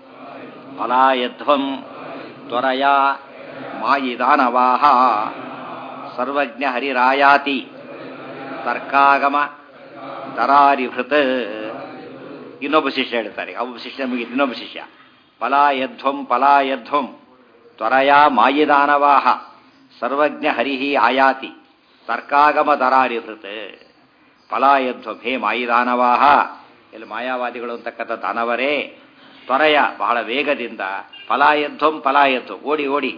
ಫಲಾಯಧ್ವಂ ತ್ವರಯ ಮಾಯಿದಾನವಾಹ ಸರ್ವಜ್ಞ ಹರಿರಾಯಾತಿ ತರ್ಕಾಗಮ ತರಾರಿಭೃತ್ ಇನ್ನೊಬ್ಬ ಶಿಷ್ಯ ಹೇಳ್ತಾರೆ ಒಬ್ಬ ಶಿಷ್ಯ ಮುಗಿತು ಇನ್ನೊಬ್ಬ ಶಿಷ್ಯ ಫಲಾಯಧ್ವಂ ಫಲಾಯಧ್ವಂ ತ್ವರಯ ಮಾಯಿದಾನವಾಹ ಸರ್ವಜ್ಞ ಹರಿಹಿ ಆಯಾತಿ ತರ್ಕಾಗಮ ದರಾರಿಭೃತ್ ಫಲಾಯಧ್ವಂ ಹೇ ಮಾಯಿದಾನವಾಹ ಇಲ್ಲಿ ಮಾಯಾವಾದಿಗಳು ಅಂತಕ್ಕಂಥ ದಾನವರೇ ತ್ವರೆಯ ಬಹಳ ವೇಗದಿಂದ ಫಲಾಯಧ್ವಂ ಫಲಾಯಧ್ವಂ ಓಡಿ ಓಡಿ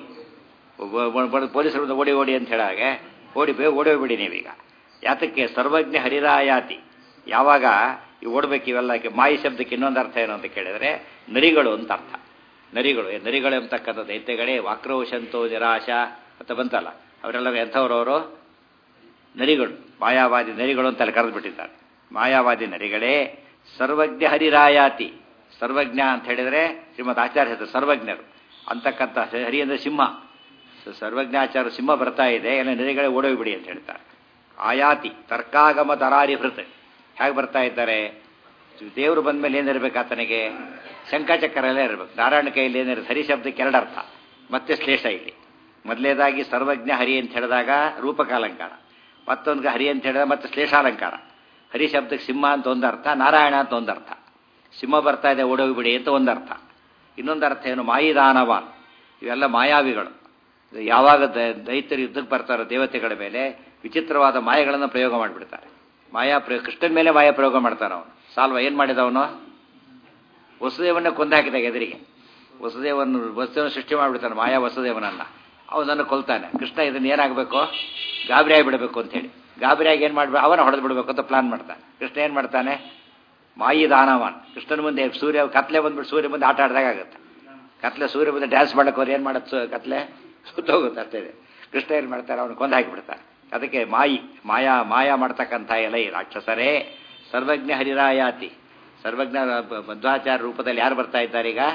ಪೊಲೀಸರು ಓಡಿ ಓಡಿ ಅಂತ ಹೇಳಾಗೆ ಓಡಿ ಬೇಗ ಓಡೋಗ್ಬಿಡಿ ನೀವೀಗ ಯಾತಕ್ಕೆ ಸರ್ವಜ್ಞ ಹರಿರಾಯಾತಿ ಯಾವಾಗ ಈ ಓಡ್ಬೇಕು ಇವೆಲ್ಲ ಮಾಯಿ ಶಬ್ದಕ್ಕೆ ಇನ್ನೊಂದು ಅರ್ಥ ಏನು ಅಂತ ಕೇಳಿದರೆ ನರಿಗಳು ಅಂತ ಅರ್ಥ ನರಿಗಳು ಈ ನರಿಗಳು ಎಂಬತಕ್ಕಂಥ ದೈತ್ಯಗಳೇ ವಾಕ್ರೋಶಂತೋ ನಿರಾಶ ಅಂತ ಬಂತಲ್ಲ ಅವರೆಲ್ಲ ಎಂಥವ್ರವರು ನರಿಗಳು ಮಾಯಾವಾದಿ ನರಿಗಳು ಅಂತ ಅಲ್ಲಿ ಕರೆದು ಬಿಟ್ಟಿದ್ದಾರೆ ಮಾಯಾವಾದಿ ನರಿಗಳೇ ಸರ್ವಜ್ಞ ಹರಿರಾಯಾತಿ ಸರ್ವಜ್ಞ ಅಂತ ಹೇಳಿದರೆ ಶ್ರೀಮದ್ ಆಚಾರ್ಯ ಹೆಸರು ಸರ್ವಜ್ಞರು ಅಂತಕ್ಕಂಥ ಹರಿ ಅಂದರೆ ಸಿಂಹ ಸರ್ವಜ್ಞಾಚಾರ್ಯ ಸಿಂಹ ಬರ್ತಾ ಇದೆ ಎಲ್ಲ ನರಿಗಳೇ ಓಡೋಗ್ಬಿಡಿ ಅಂತ ಹೇಳ್ತಾರೆ ಆಯಾತಿ ತರ್ಕಾಗಮ ತರಾರಿ ಭೃತ್ ಹೇಗೆ ಬರ್ತಾ ಇದ್ದಾರೆ ದೇವರು ಬಂದ ಮೇಲೆ ಏನಿರ್ಬೇಕು ಆತನಿಗೆ ಶಂಕಾಚಕ್ರ ಎಲ್ಲ ಇರಬೇಕು ನಾರಾಯಣ ಕೈಯಲ್ಲಿ ಏನಿರುತ್ತೆ ಹರಿ ಶಬ್ದಕ್ಕೆ ಎರಡು ಅರ್ಥ ಮತ್ತೆ ಶ್ಲೇಷ ಇಲ್ಲಿ ಮೊದಲೇದಾಗಿ ಸರ್ವಜ್ಞ ಹರಿ ಅಂತ ಹೇಳಿದಾಗ ರೂಪಕಾಲಂಕಾರ ಮತ್ತೊಂದು ಹರಿ ಅಂತ ಹೇಳಿದಾಗ ಮತ್ತೆ ಶ್ಲೇಷಾಲಂಕಾರ ಹರಿ ಶಬ್ದಕ್ಕೆ ಸಿಂಹ ಅಂತ ಒಂದು ಅರ್ಥ ನಾರಾಯಣ ಅಂತ ಒಂದು ಅರ್ಥ ಸಿಂಹ ಬರ್ತಾ ಇದೆ ಓಡೋಗಿಬಿಡಿ ಅಂತ ಒಂದು ಅರ್ಥ ಇನ್ನೊಂದು ಅರ್ಥ ಏನು ಮಾಯಿದಾನವಾನ್ ಇವೆಲ್ಲ ಮಾಯಾವಿಗಳು ಯಾವಾಗ ದೈತ್ಯರು ಯುದ್ಧಕ್ಕೆ ಬರ್ತಾರೋ ದೇವತೆಗಳ ಮೇಲೆ ವಿಚಿತ್ರವಾದ ಮಾಯಗಳನ್ನು ಪ್ರಯೋಗ ಮಾಡಿಬಿಡ್ತಾರೆ ಮಾಯಾ ಪ್ರಯೋಗ ಕೃಷ್ಣನ ಮೇಲೆ ಮಾಯಾ ಪ್ರಯೋಗ ಮಾಡ್ತಾನೆ ಅವನು ಸಾಲ್ವ ಏನು ಮಾಡಿದವನು ವಸುದೇವನ್ನೇ ಕೊಂದಾಕಿದಾಗ ಎದುರಿಗೆ ವಸುದೇವನ್ನು ವಸುದೇವನ ಸೃಷ್ಟಿ ಮಾಡಿಬಿಡ್ತಾನೆ ಮಾಯಾ ವಸುದೇವನನ್ನ ಅವನನ್ನು ಕೊಲ್ತಾನೆ ಕೃಷ್ಣ ಇದನ್ನು ಏನಾಗಬೇಕು ಗಾಬರಿ ಆಗಿಬಿಡಬೇಕು ಅಂತೇಳಿ ಗಾಬರಿಯಾಗಿ ಏನು ಮಾಡಬೇಕು ಅವನ ಹೊಡೆದು ಬಿಡಬೇಕು ಅಂತ ಪ್ಲಾನ್ ಮಾಡ್ತಾನೆ ಕೃಷ್ಣ ಏನು ಮಾಡ್ತಾನೆ ಮಾಯಿ ದಾನವಾನ್ ಕೃಷ್ಣನ ಮುಂದೆ ಸೂರ್ಯ ಕತ್ಲೆ ಬಂದ್ಬಿಟ್ಟು ಸೂರ್ಯ ಮುಂದೆ ಆಟ ಆಡ್ದಾಗ ಆಗುತ್ತೆ ಕತ್ಲೆ ಸೂರ್ಯ ಮುಂದೆ ಡ್ಯಾನ್ಸ್ ಮಾಡಕ್ಕೆ ಅವ್ರು ಏನು ಮಾಡುತ್ತೆ ಕತ್ಲೆ ಸುತ್ತೋಗುತ್ತೆ ಅಷ್ಟೇ ಕೃಷ್ಣ ಏನು ಮಾಡ್ತಾರೆ ಅವನು ಕೊಂದು ಹಾಕಿಬಿಡ್ತಾರೆ ಅದಕ್ಕೆ ಮಾಯಿ ಮಾಯಾ ಮಾಯಾ ಮಾಡ್ತಕ್ಕಂಥ ಎಲ್ಲ ಈ ರಾಕ್ಷಸರೇ ಸರ್ವಜ್ಞ ಹರಿರಾಯಾತಿ ಸರ್ವಜ್ಞ ಮಧ್ವಾಚಾರ್ಯ ರೂಪದಲ್ಲಿ ಯಾರು ಬರ್ತಾ ಇದ್ದಾರೆ ಈಗ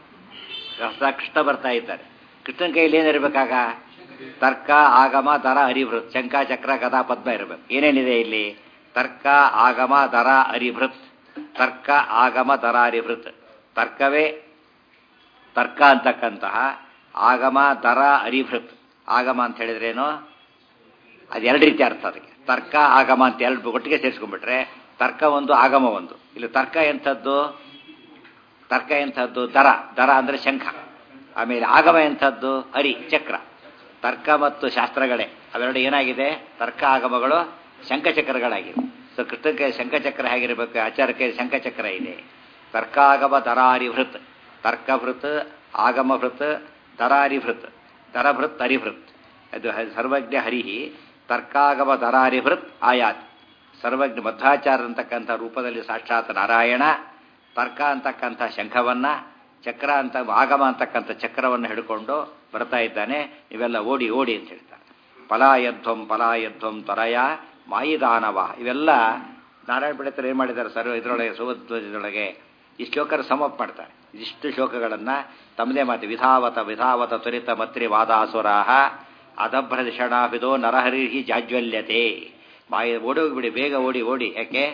ಕೃಷ್ಣ ಬರ್ತಾ ಇದ್ದಾರೆ ಕೃಷ್ಣನ ಕೈಯಲ್ಲಿ ಏನಿರಬೇಕಾಗ ತರ್ಕ ಆಗಮ ದರ ಹರಿಭೃತ್ ಶಂಕ ಚಕ್ರ ಗದಾ ಪದ್ಮ ಇರಬೇಕು ಏನೇನಿದೆ ಇಲ್ಲಿ ತರ್ಕ ಆಗಮ ದರ ಹರಿಭೃತ್ ತರ್ಕ ಆಗಮ ದರ ಹರಿಭೃತ್ ತರ್ಕವೇ ತರ್ಕ ಅಂತಕ್ಕಂತಹ ಆಗಮ ದರ ಹರಿಭೃತ್ ಆಗಮ ಅಂತ ಹೇಳಿದ್ರೇನು ಅದು ಎರಡು ರೀತಿ ಅರ್ಥ ಅದಕ್ಕೆ ತರ್ಕ ಆಗಮ ಅಂತ ಎರಡು ಒಟ್ಟಿಗೆ ಸೇರಿಸ್ಕೊಂಡ್ಬಿಟ್ರೆ ತರ್ಕ ಒಂದು ಆಗಮ ಒಂದು ಇಲ್ಲಿ ತರ್ಕ ಎಂಥದ್ದು ತರ್ಕ ಎಂಥದ್ದು ದರ ದರ ಅಂದರೆ ಶಂಖ ಆಮೇಲೆ ಆಗಮ ಎಂಥದ್ದು ಹರಿ ಚಕ್ರ ತರ್ಕ ಮತ್ತು ಶಾಸ್ತ್ರಗಳೇ ಅವೆರಡು ಏನಾಗಿದೆ ತರ್ಕ ಆಗಮಗಳು ಶಂಖಚಕ್ರಗಳಾಗಿವೆ ಸೊ ಕೃಷ್ಣಕ್ಕೆ ಶಂಖಚಕ್ರ ಹೇಗಿರಬೇಕು ಆಚಾರಕ್ಕೆ ಶಂಖಚಕ್ರ ಇದೆ ತರ್ಕಾಗಮ ದರಾರಿಭೃತ್ ತರ್ಕಭೃತ್ ಆಗಮಭೃತ್ ದರಾರಿಭೃತ್ ದರಭೃತ್ ಹರಿಭೃತ್ ಅದು ಸರ್ವಜ್ಞ ಹರಿಹಿ ತರ್ಕಾಗಮ ದರಾರಿಭೃತ್ ಆಯಾತ್ ಸರ್ವಜ್ಞ ಮಧ್ವಾಚಾರ್ಯ ಅಂತಕ್ಕಂಥ ರೂಪದಲ್ಲಿ ಸಾಕ್ಷಾತ್ ನಾರಾಯಣ ತರ್ಕ ಅಂತಕ್ಕಂಥ ಶಂಖವನ್ನ ಚಕ್ರ ಅಂತ ಆಗಮ ಅಂತಕ್ಕಂಥ ಚಕ್ರವನ್ನು ಹಿಡ್ಕೊಂಡು ಬರ್ತಾ ಇದ್ದಾನೆ ಇವೆಲ್ಲ ಓಡಿ ಓಡಿ ಅಂತ ಹೇಳ್ತಾರೆ ಫಲಾಯಧ್ವಂ ಫಲಾಯಧ್ವಂ ತ್ವರಯ ಮಾಯಿದಾನವ ಇವೆಲ್ಲ ನಾರಾಯಣ ಪಂಡಿತರು ಏನು ಮಾಡಿದ್ದಾರೆ ಸರ್ವ ಇದರೊಳಗೆ ಸುವಧ್ವಜದೊಳಗೆ ಈ ಶ್ಲೋಕರ ಸಮಪ್ ಮಾಡ್ತಾರೆ ಇದಿಷ್ಟು ಶ್ಲೋಕಗಳನ್ನು ತಮ್ಮದೇ ಮಾತು ವಿಧಾವತ ವಿಧಾವತ ತ್ವರಿತ ಮತ್ರಿ ವಾದಾಸುರಾಹ ಅಧಭ್ರದಿಷಣಾಭಿದೋ ನರಹರಿ ಜಾಜ್ವಲ್ಯತೆ ಮಾಯ ಓಡೋಗ್ಬಿಡಿ ಬೇಗ ಓಡಿ ಓಡಿ ಯಾಕೆ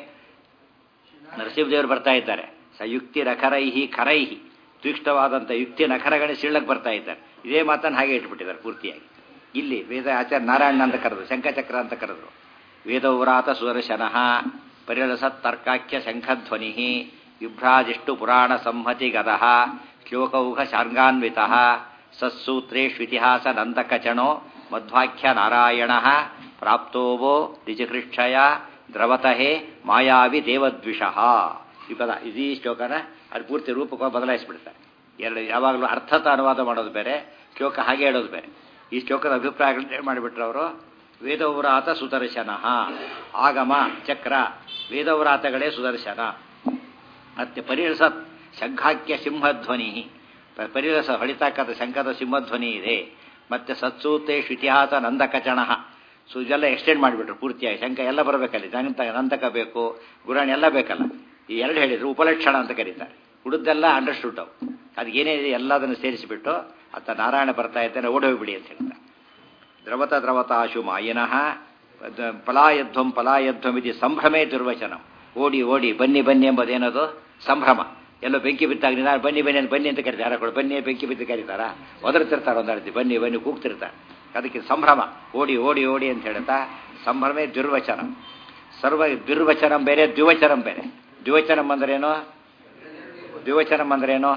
ನರಸಿಂಹದೇವರು ಬರ್ತಾ ಇದ್ದಾರೆ ಸ ಯುಕ್ತಿ ನಖರೈಹಿ ಖರೈಹಿ ತೀಕ್ಷ್ಣವಾದಂಥ ಯುಕ್ತಿ ನಖರಗಣೆ ಸೀಳಕ್ಕೆ ಬರ್ತಾ ಇದ್ದಾರೆ ಇದೇ ಮಾತನ್ನು ಹಾಗೆ ಇಟ್ಬಿಟ್ಟಿದ್ದಾರೆ ಪೂರ್ತಿಯಾಗಿ ಇಲ್ಲಿ ವೇದ ಆಚಾರ್ಯ ನಾರಾಯಣ ಅಂತ ಕರೆದ್ರು ಶಂಖಚಕ್ರ ಅಂತ ಕರೆದ್ರು ವೇದವ್ರಾತ ಸುದರ್ಶನ ಪರಿರಸತ್ ತರ್ಕಾಖ್ಯ ಶಂಖಧ್ವನಿ ವಿಭ್ರಾಜಿಷ್ಟು ಪುರಾಣ ಸಂಹತಿ ಗದಃ ಶ್ಲೋಕೌಘ ಶಾರ್ಗಾನ್ವಿತ ಸತ್ಸೂತ್ರೇಷ್ವಿತಿಹಾಸ ನಂದಕಚಣೋ ಮಧ್ವಾಖ್ಯ ನಾರಾಯಣ ಪ್ರಾಪ್ತೋವೋ ನಿಜಕೃಕ್ಷಯ ದ್ರವತಹೇ ಮಾಯಾವಿ ದೇವದ್ವಿಷಃ ಈ ಪದ ಇದೀ ಶ್ಲೋಕನ ಅದು ಪೂರ್ತಿ ರೂಪಕ್ಕೆ ಬದಲಾಯಿಸಿಬಿಡ್ತಾರೆ ಎರಡು ಯಾವಾಗಲೂ ಅರ್ಥತ ಅನುವಾದ ಮಾಡೋದು ಬೇರೆ ಶ್ಲೋಕ ಹಾಗೆ ಹೇಳೋದು ಬೇರೆ ಈ ಶ್ಲೋಕದ ಅಭಿಪ್ರಾಯಗಳನ್ನ ಏನು ಮಾಡಿಬಿಟ್ರು ಅವರು ವೇದವ್ರಾತ ಸುದರ್ಶನ ಆಗಮ ಚಕ್ರ ವೇದವ್ರಾತಗಳೇ ಸುದರ್ಶನ ಮತ್ತೆ ಪರಿರಸತ್ ಶಂಖಾಖ್ಯ ಸಿಂಹಧ್ವನಿ ಪರಿರಸ ಹೊಳಿತಾಕದ ಶಂಖದ ಸಿಂಹಧ್ವನಿ ಇದೆ ಮತ್ತೆ ಸತ್ಸೂತೇಶ್ ಇತಿಹಾಸ ನಂದಕಚಣ ಸೊ ಇದೆಲ್ಲ ಎಕ್ಸ್ಟೆಂಡ್ ಮಾಡಿಬಿಟ್ರು ಪೂರ್ತಿಯಾಗಿ ಶಂಕ ಎಲ್ಲ ಬರಬೇಕಲ್ಲಿ ನಂತ ನಂತಕ ಬೇಕು ಗುರಾಣಿ ಎಲ್ಲ ಬೇಕಲ್ಲ ಈ ಎರಡು ಹೇಳಿದ್ರು ಉಪಲಕ್ಷಣ ಅಂತ ಕರೀತಾರೆ ಉಳಿದೆಲ್ಲ ಅಂಡರ್ಸ್ಟುಡ್ ಅವು ಅದು ಏನೇನಿದೆ ಎಲ್ಲದನ್ನು ಸೇರಿಸಿಬಿಟ್ಟು ಅತ್ತ ನಾರಾಯಣ ಬರ್ತಾ ಇದ್ದಾನೆ ಓಡೋಗ್ಬಿಡಿ ಅಂತ ಹೇಳ್ತಾರೆ ದ್ರವತ ದ್ರವತಾಶು ಮಾಯಿನಃ ಫಲಾಯಧ್ವಂ ಫಲಾಯಧ್ವಂ ಇದು ಸಂಭ್ರಮೇ ದುರ್ವಚನ ಓಡಿ ಓಡಿ ಬನ್ನಿ ಬನ್ನಿ ಎಂಬುದೇನದು ಸಂಭ್ರಮ ಎಲ್ಲೋ ಬೆಂಕಿ ಬಿದ್ದಾಗ ನಾನು ಬನ್ನಿ ಬನ್ನಿ ಅಂತ ಬನ್ನಿ ಅಂತ ಕರೀತಾರೆ ಯಾರೋ ಬನ್ನಿ ಬೆಂಕಿ ಬಿದ್ದು ಕರೀತಾರ ಒದರ್ತಿರ್ತಾರೆ ಒಂದರ್ತಿ ಬನ್ನಿ ಬನ್ನಿ ಕೂಗ್ತಿರ್ತಾರೆ ಅದಕ್ಕೆ ಸಂಭ್ರಮ ಓಡಿ ಓಡಿ ಓಡಿ ಅಂತ ಹೇಳ್ತಾ ಸಂಭ್ರಮೇ ದುರ್ವಚನ ಸರ್ವ ದುರ್ವಚನಂ ಬೇರೆ ದ್ವಿವಚನಂ ಬೇರೆ ದ್ವಿವಚನಂ ಅಂದ್ರೇನು ದ್ವಿವಚನಂ ಅಂದ್ರೇನು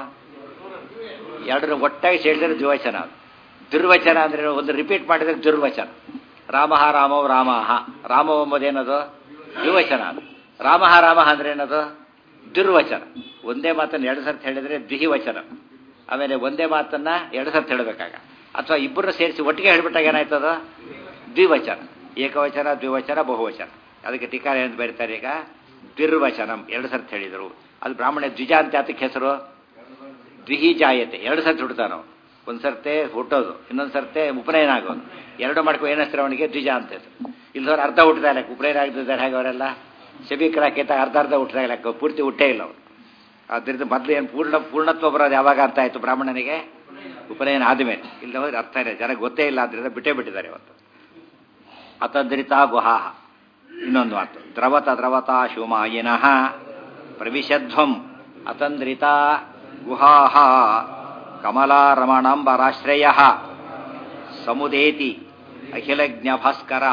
ಎರಡನ್ನು ಒಟ್ಟಾಗಿ ಸೇರಿದ್ರೆ ದ್ವಿವಚನ ದುರ್ವಚನ ಅಂದ್ರೆ ಒಂದು ರಿಪೀಟ್ ಮಾಡಿದ್ರೆ ದುರ್ವಚನ ರಾಮ ರಾಮೋ ರಾಮ ರಾಮ ಎಂಬುದೇನದು ದ್ವಿವಚನ ಅದು ರಾಮ ರಾಮ ಅಂದ್ರೆ ಏನದು ದುರ್ವಚನ ಒಂದೇ ಮಾತನ್ನು ಎರಡು ಸರ್ತಿ ಹೇಳಿದ್ರೆ ದ್ವಿಹಿವಚನ ಆಮೇಲೆ ಒಂದೇ ಮಾತನ್ನ ಎರಡು ಸರ್ತಿ ಹೇಳಬೇಕಾಗ ಅಥವಾ ಇಬ್ಬರನ್ನ ಸೇರಿಸಿ ಒಟ್ಟಿಗೆ ಹೇಳ್ಬಿಟ್ಟಾಗ ಏನಾಯ್ತದ ದ್ವಿವಚನ ಏಕವಚನ ದ್ವಿವಚನ ಬಹುವಚನ ಅದಕ್ಕೆ ಟೀಕಾರ ಏನು ಬರೀತಾರೆ ಈಗ ದ್ವಿರ್ವಚನಂ ಎರಡು ಸರ್ತಿ ಹೇಳಿದರು ಅದು ಬ್ರಾಹ್ಮಣ ದ್ವಿಜ ಅಂತ ಯಾತಕ್ಕೆ ಹೆಸರು ದ್ವಿಹಿ ಜಾಯತೆ ಎರಡು ಸರ್ತಿ ಹುಡ್ತಾನೋ ಒಂದು ಸರ್ತೆ ಹುಟ್ಟೋದು ಇನ್ನೊಂದು ಸರ್ತೆ ಉಪನಯನ ಆಗೋದು ಎರಡು ಮಾಡ್ಕೊ ಏನು ಹೆಸರು ಅವನಿಗೆ ದ್ವಿಜ ಅಂತ ಹೆಸರು ಇಲ್ಲದವ್ರು ಅರ್ಧ ಹುಟ್ಟಿದ ಲೆಕ್ಕ ಉಪನಯನ ಆಗ್ತಿದ್ದಾರೆ ಹಾಗೆ ಅವರೆಲ್ಲ ಶಬೀಕರಾಕೇತ ಅರ್ಧ ಅರ್ಧ ಹುಟ್ಟಿದಾಗ ಲೆಕ್ಕ ಪೂರ್ತಿ ಹುಟ್ಟೇ ಇಲ್ಲ ಅವರು ಆದ್ದರಿಂದ ಮೊದಲು ಏನು ಪೂರ್ಣ ಪೂರ್ಣತ್ವ ಬರೋದು ಯಾವಾಗ ಅರ್ಥ ಆಯಿತು ಬ್ರಾಹ್ಮಣನಿಗೆ ಉಪನಯನ ಆದಮೇಲೆ ಇಲ್ಲದವ್ರಿಗೆ ಅರ್ಥ ಇಲ್ಲ ಜನ ಗೊತ್ತೇ ಇಲ್ಲ ಆದ್ದರಿಂದ ಬಿಟ್ಟೇ ಬಿಟ್ಟಿದ್ದಾರೆ ಇವತ್ತು ಅತದ್ರಿತ ಗುಹಾಹ ಇನ್ನೊಂದು ಮಾತು ದ್ರವತ ದ್ರವತ ಶಿವಮಾಯಿನಃ ಪ್ರವಿಶಧ್ವಂ ಅತಂದ್ರಿತ ಗುಹಾಹ ಕಮಲಾರಮಣಾಂಬರಾಶ್ರಯ ಸಮುದೇತಿ ಅಖಿಲಜ್ಞ ಭಾಸ್ಕರ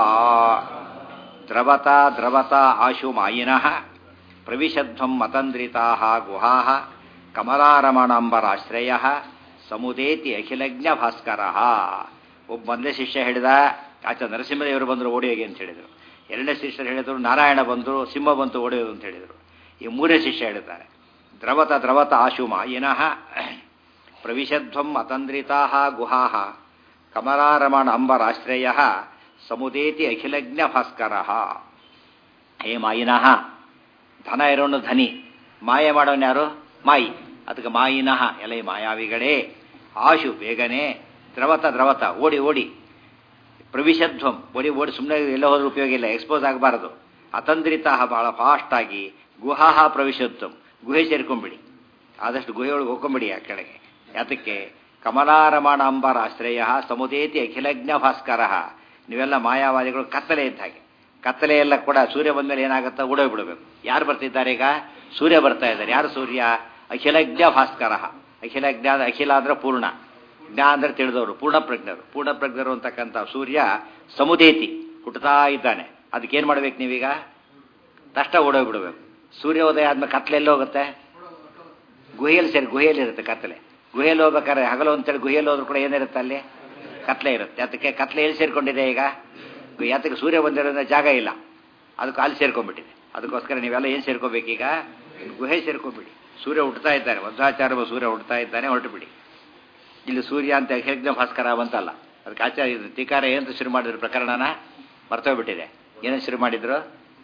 ದ್ರವತ ದ್ರವತ ಆಶುಮಾಯಿನಃ ಪ್ರವಿಶಧ್ವಂ ಅತಂದ್ರಿತಾ ಗುಹಾ ಕಮಲಾರಮಣಾಂಬರಾಶ್ರಯ ಸಮುದೇತಿ ಅಖಿಲಜ್ಞ ಭಾಸ್ಕರ ಒಬ್ಬ ಮೊದಲನೇ ಶಿಷ್ಯ ಹೇಳಿದ ಆಚ ನರಸಿಂಹದೇವರು ಬಂದರು ಓಡಿಯೋಗಿ ಅಂತ ಹೇಳಿದರು ಎರಡನೇ ಶಿಷ್ಯರು ಹೇಳಿದರು ನಾರಾಯಣ ಬಂದರು ಸಿಂಹ ಬಂತು ಓಡಿಯೋದು ಅಂತ ಹೇಳಿದರು ಈ ಮೂರನೇ ಶಿಷ್ಯ ಹೇಳಿದ್ದಾರೆ ದ್ರವತ ದ್ರವತ ಆಶುಮಾಯಿನಃ ಪ್ರವಿಶಧ್ವಂ ಅತಂದ್ರಿತಾ ಗುಹಾ ಕಮಲಾರಮಣ ಅಂಬರಾಶ್ರಯ ಸಮುದೇತಿ ಅಖಿಲಜ್ಞ ಭಾಸ್ಕರ ಹೇ ಮಾಯಿನಃ ಧನ ಇರೋನು ಧನಿ ಮಾಯ ಮಾಡೋನು ಯಾರು ಮಾಯಿ ಅದಕ್ಕೆ ಮಾಯಿನಃ ಎಲೆ ಮಾಯಾವಿಗಳೇ ಆಶು ಬೇಗನೆ ದ್ರವತ ದ್ರವತ ಓಡಿ ಓಡಿ ಪ್ರವಿಶಧ್ವಂ ಓಡಿ ಓಡಿ ಸುಮ್ಮನೆ ಎಲ್ಲ ಹೋದ್ರೂ ಉಪಯೋಗ ಇಲ್ಲ ಎಕ್ಸ್ಪೋಸ್ ಆಗಬಾರದು ಅತಂದ್ರಿತ ಬಹಳ ಫಾಸ್ಟಾಗಿ ಗುಹಾಹ ಪ್ರವಿಶಧ್ವಂ ಗುಹೆ ಸೇರ್ಕೊಂಬಿಡಿ ಆದಷ್ಟು ಗುಹೆಯೊಳಗೆ ಹೋಗ್ಕೊಂಬಿಡಿ ಆ ಕೆಳಗೆ ಯಾತಕ್ಕೆ ಕಮಲಾರಮಣ ಅಂಬರ ಆಶ್ರಯ ಸಮುದೇತಿ ಅಖಿಲಜ್ಞ ಭಾಸ್ಕರ ನೀವೆಲ್ಲ ಮಾಯಾವಾದಿಗಳು ಕತ್ತಲೆ ಇದ್ದ ಹಾಗೆ ಕತ್ತಲೆ ಎಲ್ಲ ಕೂಡ ಸೂರ್ಯ ಬಂದಮೇಲೆ ಏನಾಗುತ್ತಾ ಉಡೋಗಿ ಬಿಡಬೇಕು ಯಾರು ಬರ್ತಿದ್ದಾರೆ ಈಗ ಸೂರ್ಯ ಬರ್ತಾ ಇದ್ದಾರೆ ಯಾರು ಸೂರ್ಯ ಅಖಿಲಜ್ಞ ಭಾಸ್ಕರ ಅಖಿಲಜ್ಞ ಅಖಿಲ ಅಂದ್ರೆ ಪೂರ್ಣ ಜ್ಞಾ ಅಂದ್ರೆ ತಿಳಿದವರು ಪೂರ್ಣ ಪ್ರಜ್ಞರು ಪೂರ್ಣ ಪ್ರಜ್ಞರು ಅಂತಕ್ಕಂಥ ಸೂರ್ಯ ಸಮುದೇತಿ ಹುಟ್ಟುತ್ತಾ ಇದ್ದಾನೆ ಅದಕ್ಕೇನು ಮಾಡ್ಬೇಕು ನೀವೀಗ ತಷ್ಟ ಓಡೋಗ್ಬಿಡ್ಬೇಕು ಸೂರ್ಯೋದಯ ಆದ್ಮೇಲೆ ಕತ್ಲೆ ಎಲ್ಲಿ ಹೋಗುತ್ತೆ ಗುಹೆಯಲ್ಲಿ ಸೇರಿ ಗುಹೆಯಲ್ಲಿ ಇರುತ್ತೆ ಕತ್ತಲೆ ಗುಹೆಯಲ್ಲಿ ಹೋಗ್ಬೇಕಾದ್ರೆ ಹಗಲು ಅಂತೇಳಿ ಗುಹೆಯಲ್ಲಿ ಹೋದ್ರೂ ಕೂಡ ಏನಿರುತ್ತೆ ಅಲ್ಲಿ ಕತ್ಲೆ ಇರುತ್ತೆ ಅದಕ್ಕೆ ಕತ್ಲೆ ಎಲ್ಲಿ ಸೇರ್ಕೊಂಡಿದೆ ಈಗ ಯಾತಕ್ಕೆ ಸೂರ್ಯ ಬಂದಿರೋದ್ರೆ ಜಾಗ ಇಲ್ಲ ಅದಕ್ಕೆ ಅಲ್ಲಿ ಸೇರ್ಕೊಂಡ್ಬಿಟ್ಟಿದೆ ಅದಕ್ಕೋಸ್ಕರ ನೀವೆಲ್ಲ ಏನು ಸೇರ್ಕೋಬೇಕೀಗ ಗುಹೆ ಸೇರ್ಕೊಂಡ್ಬಿಡಿ ಸೂರ್ಯ ಹುಟ್ಟುತ್ತಾ ಇದ್ದಾನೆ ಮಧ್ವಾಚಾರ್ಯ ಸೂರ್ಯ ಹುಟ್ಟುತ್ತಾ ಇದ್ದಾನೆ ಹೊರಟು ಬಿಡಿ ಇಲ್ಲಿ ಸೂರ್ಯ ಅಂತ ಯಜ್ಞ ಭಾಸ್ಕರ ಬಂತಲ್ಲ ಅದಕ್ಕೆ ಆಚಾರ್ಯ ಟೀಕಾರ ಏನಂತ ಶುರು ಮಾಡಿದ್ರು ಪ್ರಕರಣನ ಮರ್ತೋಗ್ಬಿಟ್ಟಿದೆ ಏನಂತ ಶುರು ಮಾಡಿದ್ರು